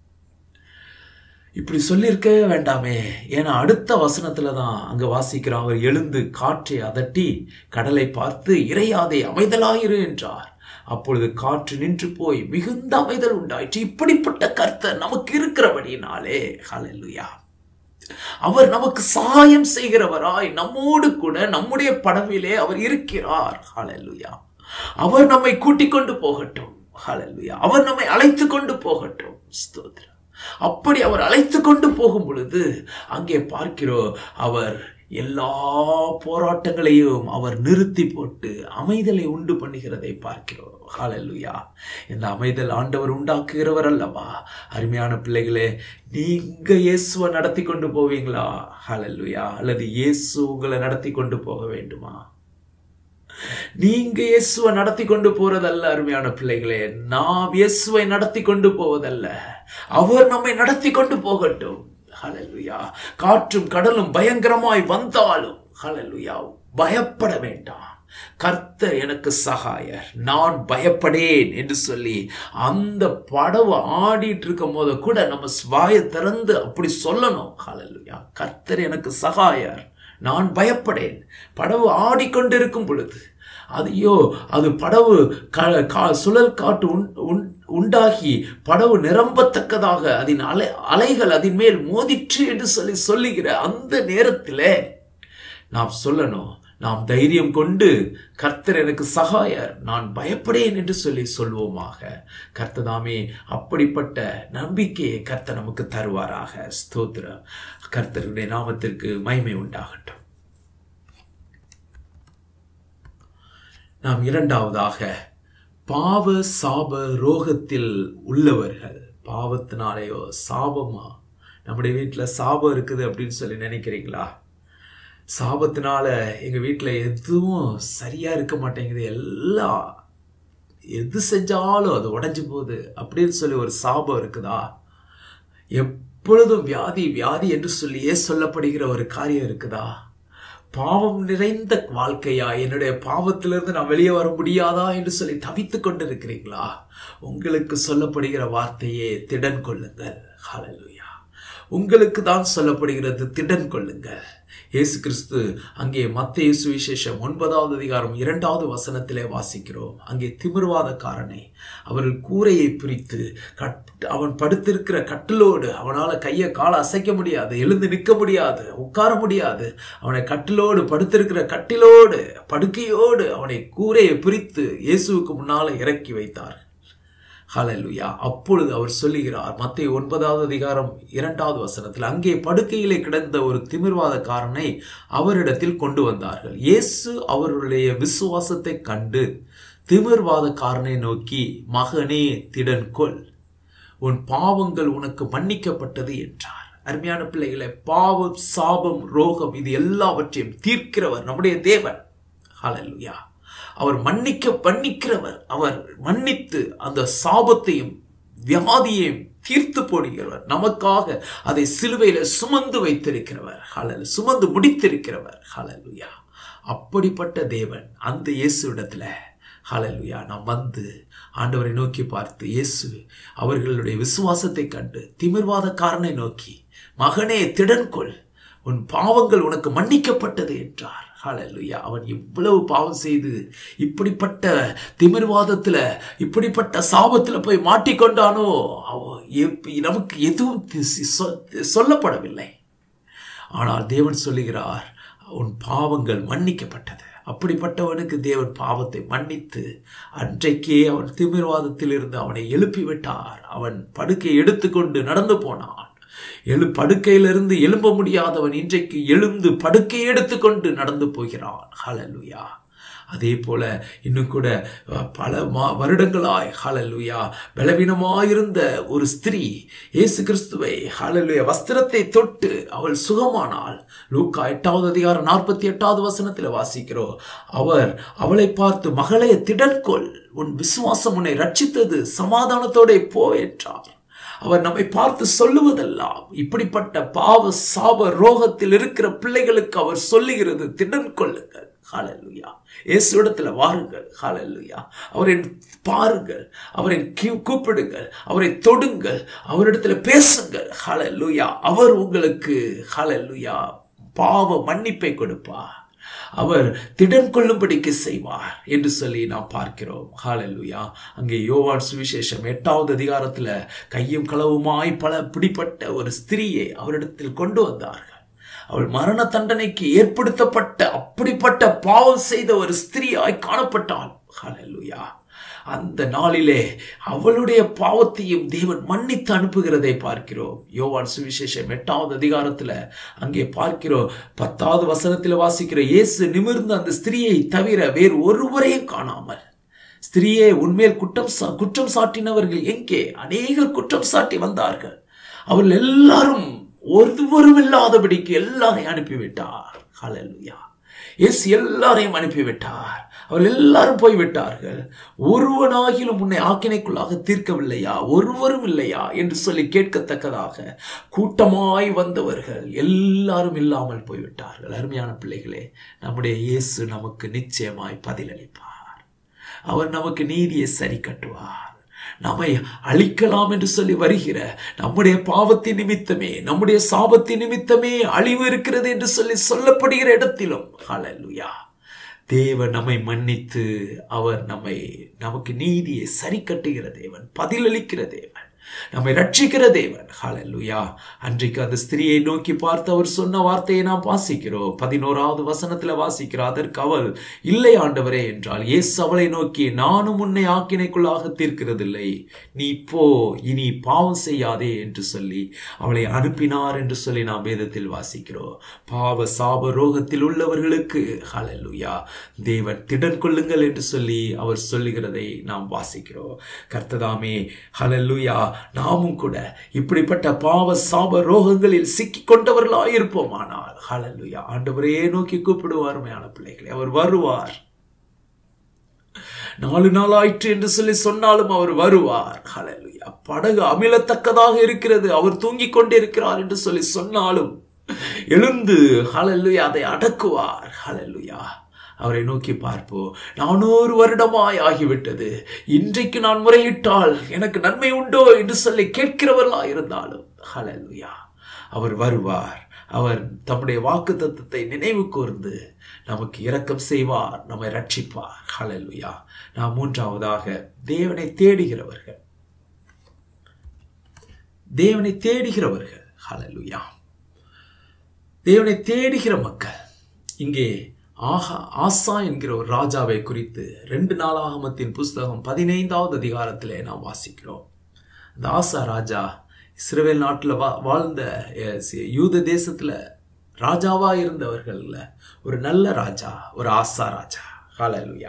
இப்படி சொல்லியிருக்கவே வேண்டாமே ஏன்னா அடுத்த வசனத்துல தான் அங்க வாசிக்கிறோம் அவர் எழுந்து காற்றை அதட்டி கடலை பார்த்து இறையாதே அமைதலாயிரு என்றார் அப்பொழுது காற்று நின்று போய் மிகுந்த அமைதல் உண்டாயிற்று இப்படிப்பட்ட கர்த்தர் நமக்கு இருக்கிறபடினாலே ஹalleluya அவர் நமக்கு சகாயம் செய்கிறவராய் நம்மோடு கூட நம்முடைய படவிலே அவர் இருக்கிறார் ஹalleluya அவர் நம்மை கூட்டிக் கொண்டு போகட்டும் ஹalleluya அவர் நம்மை அழைத்து கொண்டு போகட்டும் ஸ்தோத்திரம் அப்படி அவர் அழைத்து கொண்டு போகும் பொழுது அங்கே பார்க்கிறோம் அவர் எல்லா போராட்டங்களையும் அவர் நிறுத்தி போட்டு அமைதலை உண்டு பண்ணுகிறதை பார்க்கிறோம் ஹalleluya இந்த அமைதல் ஆண்டவர் உண்டாக்குகிறவர் அல்லவா அருமையான பிள்ளைகளே நீங்க இயேசுவை நடத்தி கொண்டு போவீங்களா ஹalleluya அல்லது இயேசு உங்களை நடத்தி கொண்டு போக வேண்டுமா நீங்க இயேசுவை நடத்தி கொண்டு போறதல்ல அருமையான பிள்ளைகளே நாம் இயேசுவை நடத்தி கொண்டு போவதல்ல அவர் நம்மை நடத்தி கொண்டு போகட்டும் ஹalleluya காற்றும் கடலும் பயங்கரமாய் வந்தாலும் ஹalleluya பயப்பட வேண்டாம் கர்த்தர் எனக்கு சகாயர் நான் பயப்படேன் என்று சொல்லி அந்த படவை ஆடிட்டு இருக்கும் போது கூட நம்ம வாயை திறந்து அப்படி சொல்லணும் ஹalleluya கர்த்தர் எனக்கு சகாயர் நான் பயப்படேன் படவு ஆடிக்கொண்டிருக்கும் பொழுது அதையோ அது படவு க- கா- சுழல் காட்டு உண்- உண்- உண்டாகி படவு நிரம்பத்தக்கதாக அதன் அலை அலைகள் அதன் மேல் மோதிற்று என்று சொல்லி சொல்லுகிற அந்த நேரத்திலே நாம் சொல்லணும் நாம் தைரியம் கொண்டு கர்த்தர் எனக்கு சகாயர் நான் பயப்படேன் என்று சொல்லி சொல்வோமாக கர்த்ததாமே அப்படிப்பட்ட நம்பிக்கையை கர்த்தர் நமக்கு தருவாராக ஸ்தோத்திரம் கர்த்தருடைய நாமத்திற்கு மகிமை உண்டாகட்டும் நாம் இரண்டாவதாக பாவ சாப ரோகத்தில் உள்ளவர்கள் பாவத்தினாலேயோ சாபமா நம்முடைய வீட்டில் சாபம் இருக்குது அப்படின்னு சொல்லி நினைக்கிறீங்களா சாபத்தினால எங்கள் வீட்டில் எதுவும் சரியாக இருக்க மாட்டேங்குது எல்லாம் எது செஞ்சாலும் அது உடஞ்சி போகுது அப்படின்னு சொல்லி ஒரு சாபம் இருக்குதா எப்பொழுதும் வியாதி வியாதி என்று சொல்லியே சொல்லப்படுகிற ஒரு காரியம் இருக்குதா பாவம் நிறைந்த வாழ்க்கையா என்னுடைய பாவத்திலிருந்து நான் வெளியே வர முடியாதா என்று சொல்லி தவித்து கொண்டிருக்கிறீங்களா உங்களுக்கு சொல்லப்படுகிற வார்த்தையே திடன் கொள்ளுங்கள் ஹalleluya உங்களுக்கு தான் சொல்லப்படுகிறது திடன் கொள்ளுங்கள் இயேசு கிறிஸ்து அங்கே மத்திய சுவிசேஷம் ஒன்பதாவது அதிகாரம் இரண்டாவது வசனத்திலே வாசிக்கிறோம் அங்கே திமிர்வாதக்காரனை அவர்கள் கூரையை பிரித்து கட் அவன் படுத்திருக்கிற கட்டிலோடு அவனால் கையை காலை அசைக்க முடியாது எழுந்து நிற்க முடியாது உட்கார முடியாது அவனை கட்டிலோடு படுத்திருக்கிற கட்டிலோடு படுக்கையோடு அவனை கூரையை பிரித்து இயேசுவுக்கு முன்னால் இறக்கி வைத்தார் ஹalleluya அப்பொழுது அவர் சொல்லுகிறார் மத்திய ஒன்பதாவது அதிகாரம் இரண்டாவது வசனத்தில் அங்கே படுக்கையிலே கிடந்த ஒரு திமிர்வாதக்காரனை அவரிடத்தில் கொண்டு வந்தார்கள் இயேசு அவருடைய விசுவாசத்தை கண்டு திமிர்வாதக்காரனை நோக்கி மகனே திடன் கொள் உன் பாவங்கள் உனக்கு மன்னிக்கப்பட்டது என்றார் அருமையான பிள்ளைகளை பாவம் சாபம் ரோகம் இது எல்லாவற்றையும் தீர்க்கிறவர் நம்முடைய தேவன் ஹalleluya அவர் மன்னிக்க மன்னிக்கிறவர் அவர் மன்னித்து அந்த சாபத்தையும் வியாதியையும் தீர்த்து போடுகிறவர் நமக்காக அதை சிலுவையில சுமந்து வைத்திருக்கிறவர் ஹலல் சுமந்து முடித்திருக்கிறவர் ஹலலுயா அப்படிப்பட்ட தேவன் அந்த இயேசுவிடத்துல ஹலலுயா நாம் வந்து ஆண்டவரை நோக்கி பார்த்து இயேசு அவர்களுடைய விசுவாசத்தை கண்டு திமிர்வாதக்காரனை நோக்கி மகனே திடன் கொள் உன் பாவங்கள் உனக்கு மன்னிக்கப்பட்டது என்றார் ஹalleluya அவன் இவ்வளவு பாவம் செய்து இப்படிப்பட்ட திமிர்வாதத்துல இப்படிப்பட்ட சாபத்துல போய் மாட்டிக்கொண்டானோ அவன் எப்- நமக்கு எதுவும் தி- சொ- சொல்லப்படவில்லை ஆனால் தேவன் சொல்லுகிறார் உன் பாவங்கள் மன்னிக்கப்பட்டது அப்படிப்பட்டவனுக்கு தேவன் பாவத்தை மன்னித்து அன்றைக்கே அவன் திமிர்வாதத்தில் இருந்து அவனை எழுப்பி விட்டார் அவன் படுக்கை எடுத்துக்கொண்டு நடந்து போனான் எழு படுக்கையிலிருந்து எழும்ப முடியாதவன் இன்றைக்கு எழுந்து படுக்கை எடுத்துக்கொண்டு நடந்து போகிறான் ஹalleluya அதே போல இன்னும் கூட அஹ், பல மா வருடங்களாய் ஹalleluya பலவீனமாயிருந்த ஒரு ஸ்திரீ இயேசு கிறிஸ்துவை ஹalleluya வஸ்திரத்தை தொட்டு அவள் சுகமானாள் லூக்கா எட்டாவது அதிகாரம் நாற்பத்தி எட்டாவது வசனத்தில் வாசிக்கிறோம் அவர் அவளை பார்த்து மகளே திடன்கொள் உன் விசுவாசம் உன்னை ரட்சித்தது சமாதானத்தோட போ என்றார் அவர் நம்மை பார்த்து சொல்லுவதெல்லாம் இப்படிப்பட்ட பாவ சாப ரோகத்தில் இருக்கிற பிள்ளைகளுக்கு அவர் சொல்லுகிறது திடன் கொள்ளுங்கள் ஹalleluya இயேசுவிடத்துல வாருங்கள் ஹalleluya அவரை பாருங்கள் அவரை கீ- கூப்பிடுங்கள் அவரை தொடுங்கள் அவரிடத்துல பேசுங்கள் ஹalleluya அவர் உங்களுக்கு ஹalleluya பாவ மன்னிப்பை கொடுப்பார் அவர் திடன் கொள்ளும்படிக்கு செய்வார் என்று சொல்லி நாம் பார்க்கிறோம் ஹalleluya அங்கே யோவான் சுவிசேஷம் எட்டாவது அதிகாரத்துல கையும் களவுமாய் பல பிடிப்பட்ட ஒரு ஸ்திரீயை அவரிடத்தில் கொண்டு வந்தார்கள் அவள் மரண தண்டனைக்கு ஏற்படுத்தப்பட்ட அப்படிப்பட்ட பாவம் செய்த ஒரு ஸ்திரீயாய் காணப்பட்டாள் ஹalleluya அந்த நாளிலே அவளுடைய பாவத்தையும் தேவன் மன்னித்து அனுப்புகிறதை பார்க்கிறோம் யோவான் சுவிசேஷம் எட்டாவது அதிகாரத்துல அங்கே பார்க்கிறோம் பத்தாவது வசனத்தில் வாசிக்கிற இயேசு நிமிர்ந்த அந்த ஸ்திரியை தவிர வேறு ஒருவரையும் காணாமல் ஸ்திரியே உன்மேல் குற்றம் சா- குற்றம் சாட்டினவர்கள் எங்கே அநேகர் குற்றம் சாட்டி வந்தார்கள் அவர்கள் எல்லாரும் ஒருவரும் இல்லாதபடிக்கு எல்லாரையும் அனுப்பிவிட்டார் ஹalleluya இயேசு எல்லாரையும் அனுப்பிவிட்டார் அவர்கள் எல்லாரும் போய்விட்டார்கள் ஒருவனாகிலும் உன்னை ஆக்கினைக்குள்ளாக தீர்க்கவில்லையா ஒருவரும் இல்லையா என்று சொல்லி கேட்கத்தக்கதாக கூட்டமாய் வந்தவர்கள் எல்லாரும் இல்லாமல் போய்விட்டார்கள் அருமையான பிள்ளைகளே நம்முடைய இயேசு நமக்கு நிச்சயமாய் பதிலளிப்பார் அவர் நமக்கு நீதியை சரி கட்டுவார் நம்மை அழிக்கலாம் என்று சொல்லி வருகிற நம்முடைய பாவத்தின் நிமித்தமே நம்முடைய சாபத்தின் நிமித்தமே அழிவு இருக்கிறது என்று சொல்லி சொல்லப்படுகிற இடத்திலும் ஹalleluya தேவன் நம்மை மன்னித்து அவர் நம்மை நமக்கு நீதியை சரி கட்டுகிற தேவன் பதிலளிக்கிற தேவன் நம்மை ரட்சிக்கிற தேவன் ஹalleluya அன்றைக்கு அந்த ஸ்திரியை நோக்கி பார்த்து அவர் சொன்ன வார்த்தையை நாம் வாசிக்கிறோம் பதினோராவது வசனத்துல வாசிக்கிறோம் அதற்கு அவள் இல்லை ஆண்டவரே என்றால் இயேசு அவளை நோக்கி நானும் உன்னை ஆக்கினைக்குள்ளாக தீர்க்கிறதில்லை நீ போ இனி பாவம் செய்யாதே என்று சொல்லி அவளை அனுப்பினார் என்று சொல்லி நாம் வேதத்தில் வாசிக்கிறோம் பாவ சாப ரோகத்தில் உள்ளவர்களுக்கு ஹalleluya தேவன் திடன் கொள்ளுங்கள் என்று சொல்லி அவர் சொல்லுகிறதை நாம் வாசிக்கிறோம் கர்த்ததாமே ஹalleluya நாமும் கூட இப்படிப்பட்ட பாவ சாப ரோகங்களில் சிக்கிக் கொண்டவர்களாய் இருப்போமானால் ஹalleluya ஆண்டவரே நோக்கி கூப்பிடுவார் மேலான பிள்ளைகளை அவர் வருவார் நாலு நாள் ஆயிற்று என்று சொல்லி சொன்னாலும் அவர் வருவார் ஹalleluya படகு அமிலத்தக்கதாக இருக்கிறது அவர் தூங்கிக் கொண்டிருக்கிறார் என்று சொல்லி சொன்னாலும் எழுந்து ஹalleluya அதை அடக்குவார் ஹalleluya அவரை நோக்கி பார்ப்போம் நானூறு வருடமாய் ஆகிவிட்டது இன்றைக்கு நான் முறையிட்டால் எனக்கு நன்மை உண்டோ என்று சொல்லி கேட்கிறவர்களாய் இருந்தாலும் ஹalleluya அவர் வருவார் அவர் தம்முடைய வாக்கு தத்துவத்தை நினைவு கூர்ந்து நமக்கு இரக்கம் செய்வார் நம்மை ரட்சிப்பார் ஹalleluya நாம் மூன்றாவதாக தேவனை தேடுகிறவர்கள் தேவனை தேடுகிறவர்கள் ஹalleluya தேவனை தேடுகிற மக்கள் இங்கே ஆஹா ஆசா என்கிற ஒரு ராஜாவை குறித்து ரெண்டு நாளாகமத்தின் புஸ்தகம் பதினைந்தாவது அதிகாரத்திலே நாம் வாசிக்கிறோம் அந்த ஆசா ராஜா இஸ்ரேல் நாட்டில் வா வாழ்ந்த அஹ், சி- யூத தேசத்தில் ராஜாவா இருந்தவர்கள்ல ஒரு நல்ல ராஜா ஒரு ஆசா ராஜா ஹalleluya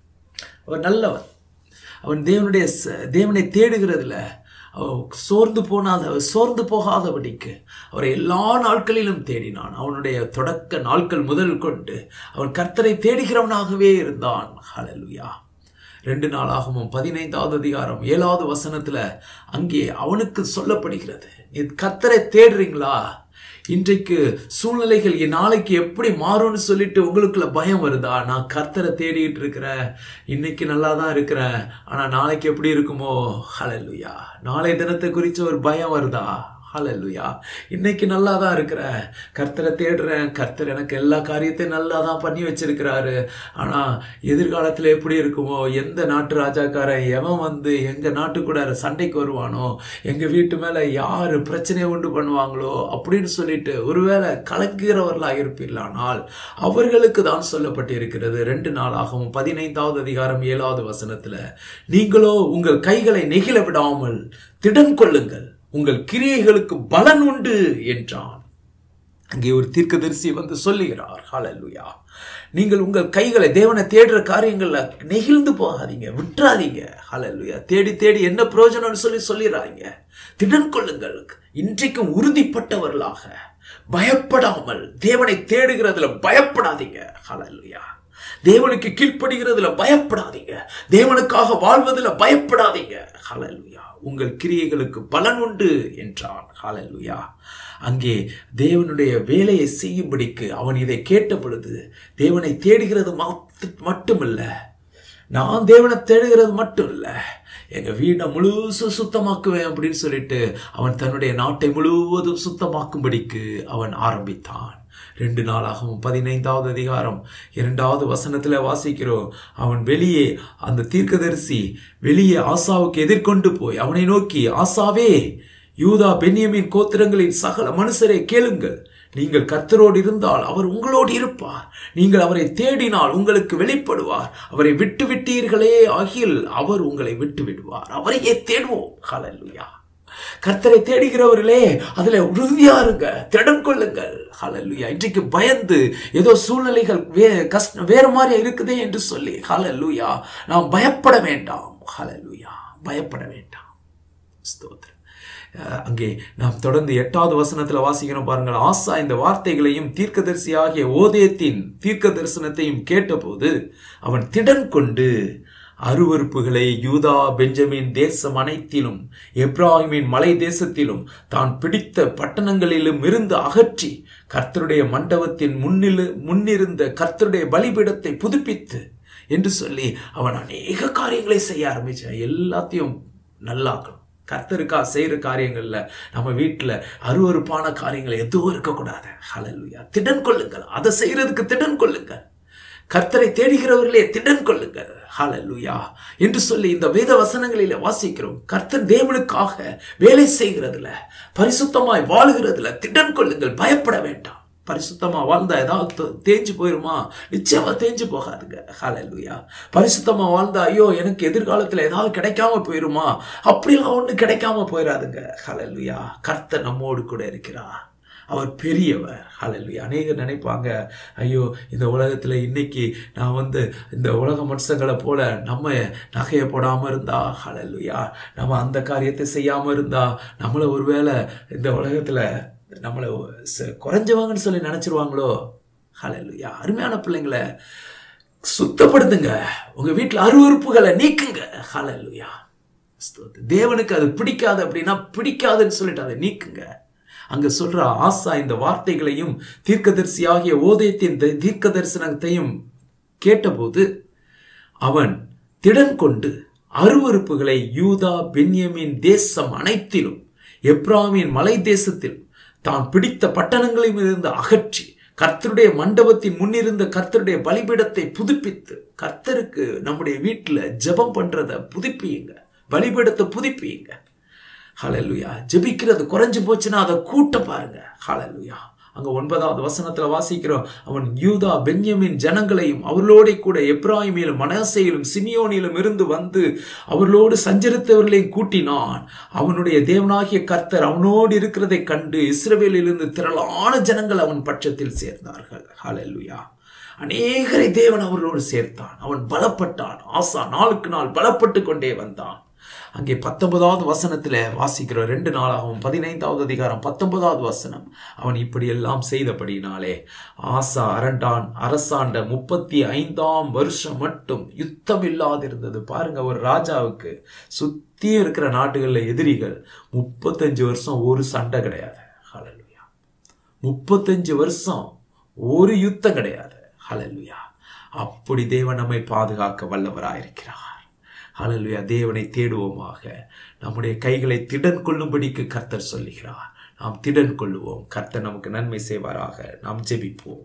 அவர் நல்லவர் அவன் தேவனுடைய ச- தேவனை தேடுகிறதுல அவன் சோர்ந்து போனாத சோர்ந்து போகாதபடிக்கு அவரை எல்லா நாட்களிலும் தேடினான் அவனுடைய தொடக்க நாட்கள் முதல் கொண்டு அவன் கர்த்தரை தேடுகிறவனாகவே இருந்தான் ஹalleluya ரெண்டு நாளாகவும் பதினைந்தாவது அதிகாரம் ஏழாவது வசனத்துல அங்கே அவனுக்கு சொல்லப்படுகிறது நீ கர்த்தரை தேடுறீங்களா இன்றைக்கு சூழ்நிலைகள் என் நாளைக்கு எப்படி மாறும்னு சொல்லிட்டு உங்களுக்குள்ள பயம் வருதா நான் கர்த்தரை தேடிட்டு இருக்கிறேன் இன்னைக்கு நல்லா தான் இருக்கிறேன் ஆனா நாளைக்கு எப்படி இருக்குமோ ஹalleluya நாளை தினத்தை குறித்து ஒரு பயம் வருதா ஹalleluya இன்னைக்கு நல்லா தான் இருக்கிறேன் கர்த்தரை தேடுறேன் கர்த்தர் எனக்கு எல்லா காரியத்தையும் நல்லா தான் பண்ணி வச்சிருக்கிறாரு ஆனா எதிர்காலத்துல எப்படி இருக்குமோ எந்த நாட்டு ராஜாக்காரன் எவன் வந்து எங்க நாட்டுக்கூட சண்டைக்கு வருவானோ எங்க வீட்டு மேல யாரு பிரச்சனையை உண்டு பண்ணுவாங்களோ அப்படின்னு சொல்லிட்டு ஒருவேளை கலக்குகிறவர்களாக இருப்பீர்களானால் அவர்களுக்கு தான் சொல்லப்பட்டிருக்கிறது ரெண்டு நாளாகவும் பதினைந்தாவது அதிகாரம் ஏழாவது வசனத்துல நீங்களோ உங்கள் கைகளை நெகிழ விடாமல் திடன் கொள்ளுங்கள் உங்கள் கிரியைகளுக்கு பலன் உண்டு என்றான் அங்கே ஒரு தீர்க்கதரிசி வந்து சொல்லுகிறார் ஹalleluya நீங்கள் உங்கள் கைகளை தேவனை தேடுற காரியங்கள்ல நெகிழ்ந்து போகாதீங்க விட்டுறாதீங்க ஹalleluya தேடி தேடி என்ன பிரயோஜனம்னு சொல்லி சொல்லிடுறாங்க திடன் கொள்ளுங்கள் இன்றைக்கும் உறுதிப்பட்டவர்களாக பயப்படாமல் தேவனை தேடுகிறதுல பயப்படாதீங்க ஹalleluya தேவனுக்கு கீழ்ப்படுகிறதுல பயப்படாதீங்க தேவனுக்காக வாழ்வதில் பயப்படாதீங்க ஹalleluya உங்கள் கிரியைகளுக்கு பலன் உண்டு என்றான் ஹalleluya அங்கே தேவனுடைய வேலையை செய்யும்படிக்கு அவன் இதை கேட்ட பொழுது தேவனை தேடுகிறது மத்து- மட்டுமல்ல நான் தேவனை தேடுகிறது மட்டும் இல்ல எங்க வீடை முழுசும் சுத்தமாக்குவேன் அப்படின்னு சொல்லிட்டு அவன் தன்னுடைய நாட்டை முழுவதும் சுத்தமாக்கும்படிக்கு அவன் ஆரம்பித்தான் ரெண்டு நாளாகவும் பதினைந்தாவது அதிகாரம் இரண்டாவது வசனத்துல வாசிக்கிறோம் அவன் வெளியே அந்த தீர்க்கதரிசி வெளியே ஆசாவுக்கு எதிர்கொண்டு போய் அவனை நோக்கி ஆசாவே யூதா பென்யமின் கோத்திரங்களின் சகல மனுஷரை கேளுங்கள் நீங்கள் கர்த்தரோடு இருந்தால் அவர் உங்களோடு இருப்பார் நீங்கள் அவரை தேடினால் உங்களுக்கு வெளிப்படுவார் அவரை விட்டு விட்டீர்களே ஆகில் அவர் உங்களை விட்டு விடுவார் அவரையே தேடுவோம் ஹalleluya கர்த்தரை தேடுகிறவர்களே அதுல உறுதியா இருங்க திடன் கொள்ளுங்கள் ஹalleluya இன்றைக்கு பயந்து ஏதோ சூழ்நிலைகள் வே கஷ்ட வேற மாதிரி இருக்குதே என்று சொல்லி ஹalleluya நாம் பயப்பட வேண்டாம் ஹalleluya பயப்பட வேண்டாம் ஸ்தோத்திரம் அஹ் அங்கே நாம் தொடர்ந்து எட்டாவது வசனத்துல வாசிக்கிறோம் பாருங்கள் ஆசா இந்த வார்த்தைகளையும் தீர்க்கதரிசியாகிய ஓதேத்தின் தீர்க்க தரிசனத்தையும் கேட்டபோது அவன் திடன் கொண்டு அருவருப்புகளை யூதா பெஞ்சமின் தேசம் அனைத்திலும் எப்ராஹிமின் மலை தேசத்திலும் தான் பிடித்த பட்டணங்களிலும் இருந்து அகற்றி கர்த்தருடைய மண்டபத்தின் முன்னில் முன்னிருந்த கர்த்தருடைய பலிபீடத்தை புதுப்பித்து என்று சொல்லி அவன் அநேக காரியங்களை செய்ய ஆரம்பிச்சான் எல்லாத்தையும் நல்லாக்கணும் கர்த்தருக்கா செய்யற காரியங்கள்ல நம்ம வீட்டுல அருவருப்பான காரியங்கள் எதுவும் இருக்கக்கூடாது ஹalleluya திடன் கொள்ளுங்கள் அதை செய்யறதுக்கு திடன் கொள்ளுங்கள் கர்த்தரை தேடுகிறவர்களே திடன் கொள்ளுங்கள் ஹalleluya என்று சொல்லி இந்த வேத வசனங்களில வாசிக்கிறோம் கர்த்தர் தேவனுக்காக வேலை செய்கிறதுல பரிசுத்தமாய் வாழுகிறதுல திடன் கொள்ளுங்கள் பயப்பட வேண்டாம் பரிசுத்தமா வாழ்ந்தா ஏதாவது தே- தேஞ்சு போயிருமா நிச்சயமா தேஞ்சு போகாதுங்க ஹalleluya பரிசுத்தமா வாழ்ந்தா ஐயோ எனக்கு எதிர்காலத்துல ஏதாவது கிடைக்காம போயிருமா அப்படிலாம் ஒண்ணு கிடைக்காம போயிடாதுங்க ஹalleluya கர்த்தர் நம்மோடு கூட இருக்கிறார் அவர் பெரியவர் ஹalleluya அநேகர் நினைப்பாங்க ஐயோ இந்த உலகத்துல இன்னைக்கு நான் வந்து இந்த உலக மனுஷங்களை போல நம்ம நகையை போடாம இருந்தா ஹalleluya நம்ம அந்த காரியத்தை செய்யாம இருந்தா நம்மள ஒருவேளை இந்த உலகத்துல நம்மளை ச- குறைஞ்சவங்கன்னு சொல்லி நினைச்சிருவாங்களோ ஹalleluya அருமையான பிள்ளைங்களை சுத்தப்படுத்துங்க உங்க வீட்டுல அருவருப்புகளை நீக்குங்க ஹalleluya ஸ்தோத்திரம். தேவனுக்கு அது பிடிக்காது அப்படின்னா பிடிக்காதுன்னு சொல்லிட்டு அதை நீக்குங்க அங்க சொல்ற ஆசா இந்த வார்த்தைகளையும் தீர்க்கதரிசியாகிய ஓதயத்தின் த- தீர்க்க தரிசனத்தையும் கேட்டபோது அவன் திடன் கொண்டு அருவருப்புகளை யூதா பென்யமின் தேசம் அனைத்திலும் எப்ராமின் மலை தேசத்தில் தான் பிடித்த பட்டணங்களிலும் இருந்து அகற்றி கர்த்தருடைய மண்டபத்தின் முன்னிருந்த கர்த்தருடைய பலிபீடத்தை புதுப்பித்து கர்த்தருக்கு நம்முடைய வீட்டில் ஜெபம் பண்றத புதுப்பியுங்க பலிபீடத்தை புதுப்பியுங்க ஹalleluya ஜெபிக்கிறது குறைஞ்சு போச்சுன்னா அதை கூட்ட பாருங்க ஹalleluya அங்க ஒன்பதாவது வசனத்துல வாசிக்கிறோம் அவன் யூதா பென்யமின் ஜனங்களையும் அவர்களோட கூட எப்ராஹிமிலும் மனசையிலும் சிமியோனிலும் இருந்து வந்து அவர்களோடு சஞ்சரித்தவர்களையும் கூட்டினான் அவனுடைய தேவனாகிய கர்த்தர் அவனோடு இருக்கிறதை கண்டு இஸ்ரவேலிலிருந்து திரளான ஜனங்கள் அவன் பட்சத்தில் சேர்ந்தார்கள் ஹalleluya அநேகரை தேவன் அவர்களோடு சேர்த்தான் அவன் பலப்பட்டான் ஆசா நாளுக்கு நாள் பலப்பட்டு கொண்டே வந்தான் அங்கே பத்தொன்பதாவது வசனத்தில் வாசிக்கிறோம் ரெண்டு நாளாகவும் பதினைந்தாவது அதிகாரம் பத்தொன்பதாவது வசனம் அவன் இப்படியெல்லாம் செய்தபடினாலே ஆசா அரண்டான் அரசாண்ட முப்பத்தி ஐந்தாம் வருஷம் மட்டும் யுத்தம் இல்லாதிருந்தது பாருங்க ஒரு ராஜாவுக்கு சுத்தி இருக்கிற நாடுகளில் எதிரிகள் முப்பத்தஞ்சு வருஷம் ஒரு சண்டை கிடையாது ஹalleluya முப்பத்தஞ்சு வருஷம் ஒரு யுத்தம் கிடையாது ஹalleluya அப்படி தேவன் நம்மை பாதுகாக்க வல்லவராயிருக்கிறார் ஹalleluya தேவனை தேடுவோமாக நம்முடைய கைகளை திடன் கொள்ளும்படிக்கு கர்த்தர் சொல்லுகிறார் நாம் திடன் கொள்ளுவோம் கர்த்தர் நமக்கு நன்மை செய்வாராக நாம் ஜெபிப்போம்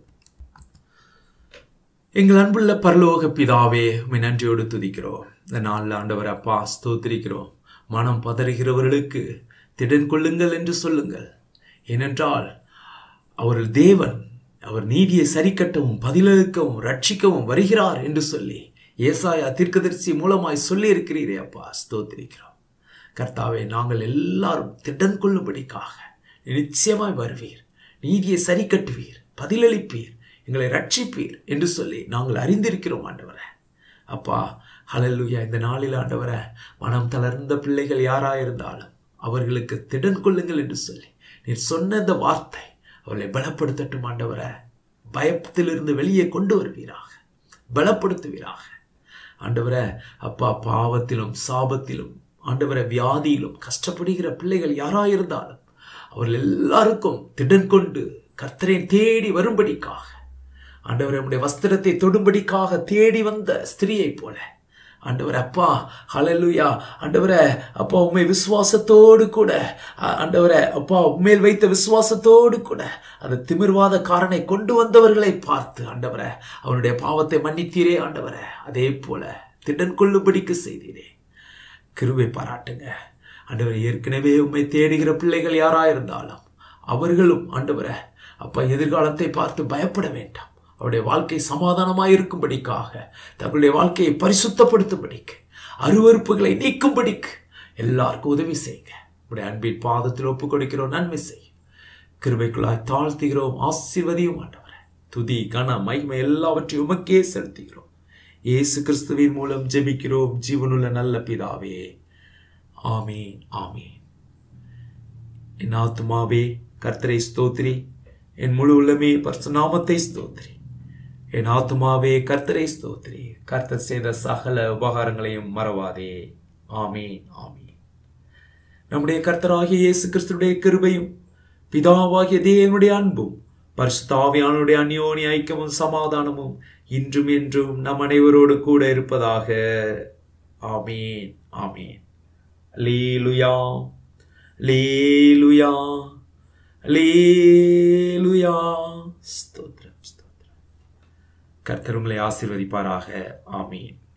எங்கள் அன்புள்ள பரலோக பிதாவே உம்மை நன்றியோடு துதிக்கிறோம் இந்த நாளில் ஆண்டவர் அப்பா ஸ்தோத்திரிக்கிறோம் மனம் பதறுகிறவர்களுக்கு திடன் கொள்ளுங்கள் என்று சொல்லுங்கள் ஏனென்றால் அவர் தேவன் அவர் நீதியை சரிக்கட்டவும் பதிலளிக்கவும் ரட்சிக்கவும் வருகிறார் என்று சொல்லி ஏசாயா தீர்க்கதரிசி மூலமாய் சொல்லி இருக்கிறீரே அப்பா ஸ்தோத்திரிக்கிறோம் கர்த்தாவே நாங்கள் எல்லாரும் திடன் கொள்ளும்படிக்காக நிச்சயமாய் வருவீர் நீதியை சரி கட்டுவீர் பதிலளிப்பீர் எங்களை ரட்சிப்பீர் என்று சொல்லி நாங்கள் அறிந்திருக்கிறோம் ஆண்டவரே அப்பா ஹalleluya இந்த நாளில் ஆண்டவரே மனம் தளர்ந்த பிள்ளைகள் யாராயிருந்தாலும் அவர்களுக்கு திடன் கொள்ளுங்கள் என்று சொல்லி நீர் சொன்ன இந்த வார்த்தை அவர்களை பலப்படுத்தட்டும் ஆண்டவரே பயத்திலிருந்து வெளியே கொண்டு வருவீராக பலப்படுத்துவீராக ஆண்டவரே அப்பா பாவத்திலும் சாபத்திலும் ஆண்டவரை வியாதியிலும் கஷ்டப்படுகிற பிள்ளைகள் யாராயிருந்தாலும் அவர்கள் எல்லாருக்கும் திடன் கொண்டு கர்த்தரை தேடி வரும்படிக்காக ஆண்டவர் நம்முடைய வஸ்திரத்தை தொடும்படிக்காக தேடி வந்த ஸ்திரியைப் போல ஆண்டவர் அப்பா ஹalleluya ஆண்டவரே அப்பா உண்மை விசுவாசத்தோடு கூட ஆ- ஆண்டவரே அப்பா உண்மையில் வைத்த விசுவாசத்தோடு கூட அந்த திமிர்வாத காரனை கொண்டு வந்தவர்களை பார்த்து ஆண்டவரே அவனுடைய பாவத்தை மன்னித்தீரே ஆண்டவரே அதே போல திடன் கொள்ளும்படிக்கு செய்தீரே கிருபை பாராட்டுங்க ஆண்டவரை ஏற்கனவே உம்மை தேடுகிற பிள்ளைகள் யாராயிருந்தாலும் அவர்களும் ஆண்டவரை அப்பா எதிர்காலத்தை பார்த்து பயப்பட வேண்டாம் அவருடைய வாழ்க்கை சமாதானமாய் இருக்கும்படிக்காக தங்களுடைய வாழ்க்கையை பரிசுத்தப்படுத்தும்படிக்கு அருவருப்புகளை நீக்கும்படிக்கு எல்லாருக்கும் உதவி செய்யுங்க உடைய அன்பின் பாதத்தில் ஒப்புக் கொடுக்கிறோம் நன்மை செய் கிருபைக்குள்ளாய் தாழ்த்துகிறோம் ஆசீர்வதியும் ஆண்டவரே துதி கன மகிமை எல்லாவற்றையும் உமக்கே செலுத்துகிறோம் இயேசு கிறிஸ்துவின் மூலம் ஜெபிக்கிறோம் ஜீவனுள்ள நல்ல பிதாவே ஆமீன் ஆமீன் என் ஆத்துமாவே கர்த்தரை ஸ்தோத்திரி என் முழு உள்ளமே பரிசுநாமத்தை ஸ்தோத்திரி என் ஆத்துமாவே கர்த்தரை ஸ்தோத்திரி கர்த்தர் செய்த சகல உபகாரங்களையும் மறவாதே ஆமீன் ஆமீன் நம்முடைய கர்த்தராகிய இயேசு கிறிஸ்துடைய கிருபையும் பிதாவாகிய தேவனுடைய அன்பும் பரிசுத்தாவியானுடைய அந்யோனி ஐக்கியமும் சமாதானமும் இன்றும் என்றும் நம் அனைவரோடு கூட இருப்பதாக ஆமீன் ஆமீன் லீலுயா லீலுயா லீலுயா ஸ்தோத்திரம் ஸ்தோத்திரம் கர்த்தர் உங்களை ஆசீர்வதிப்பாராக ஆமீன்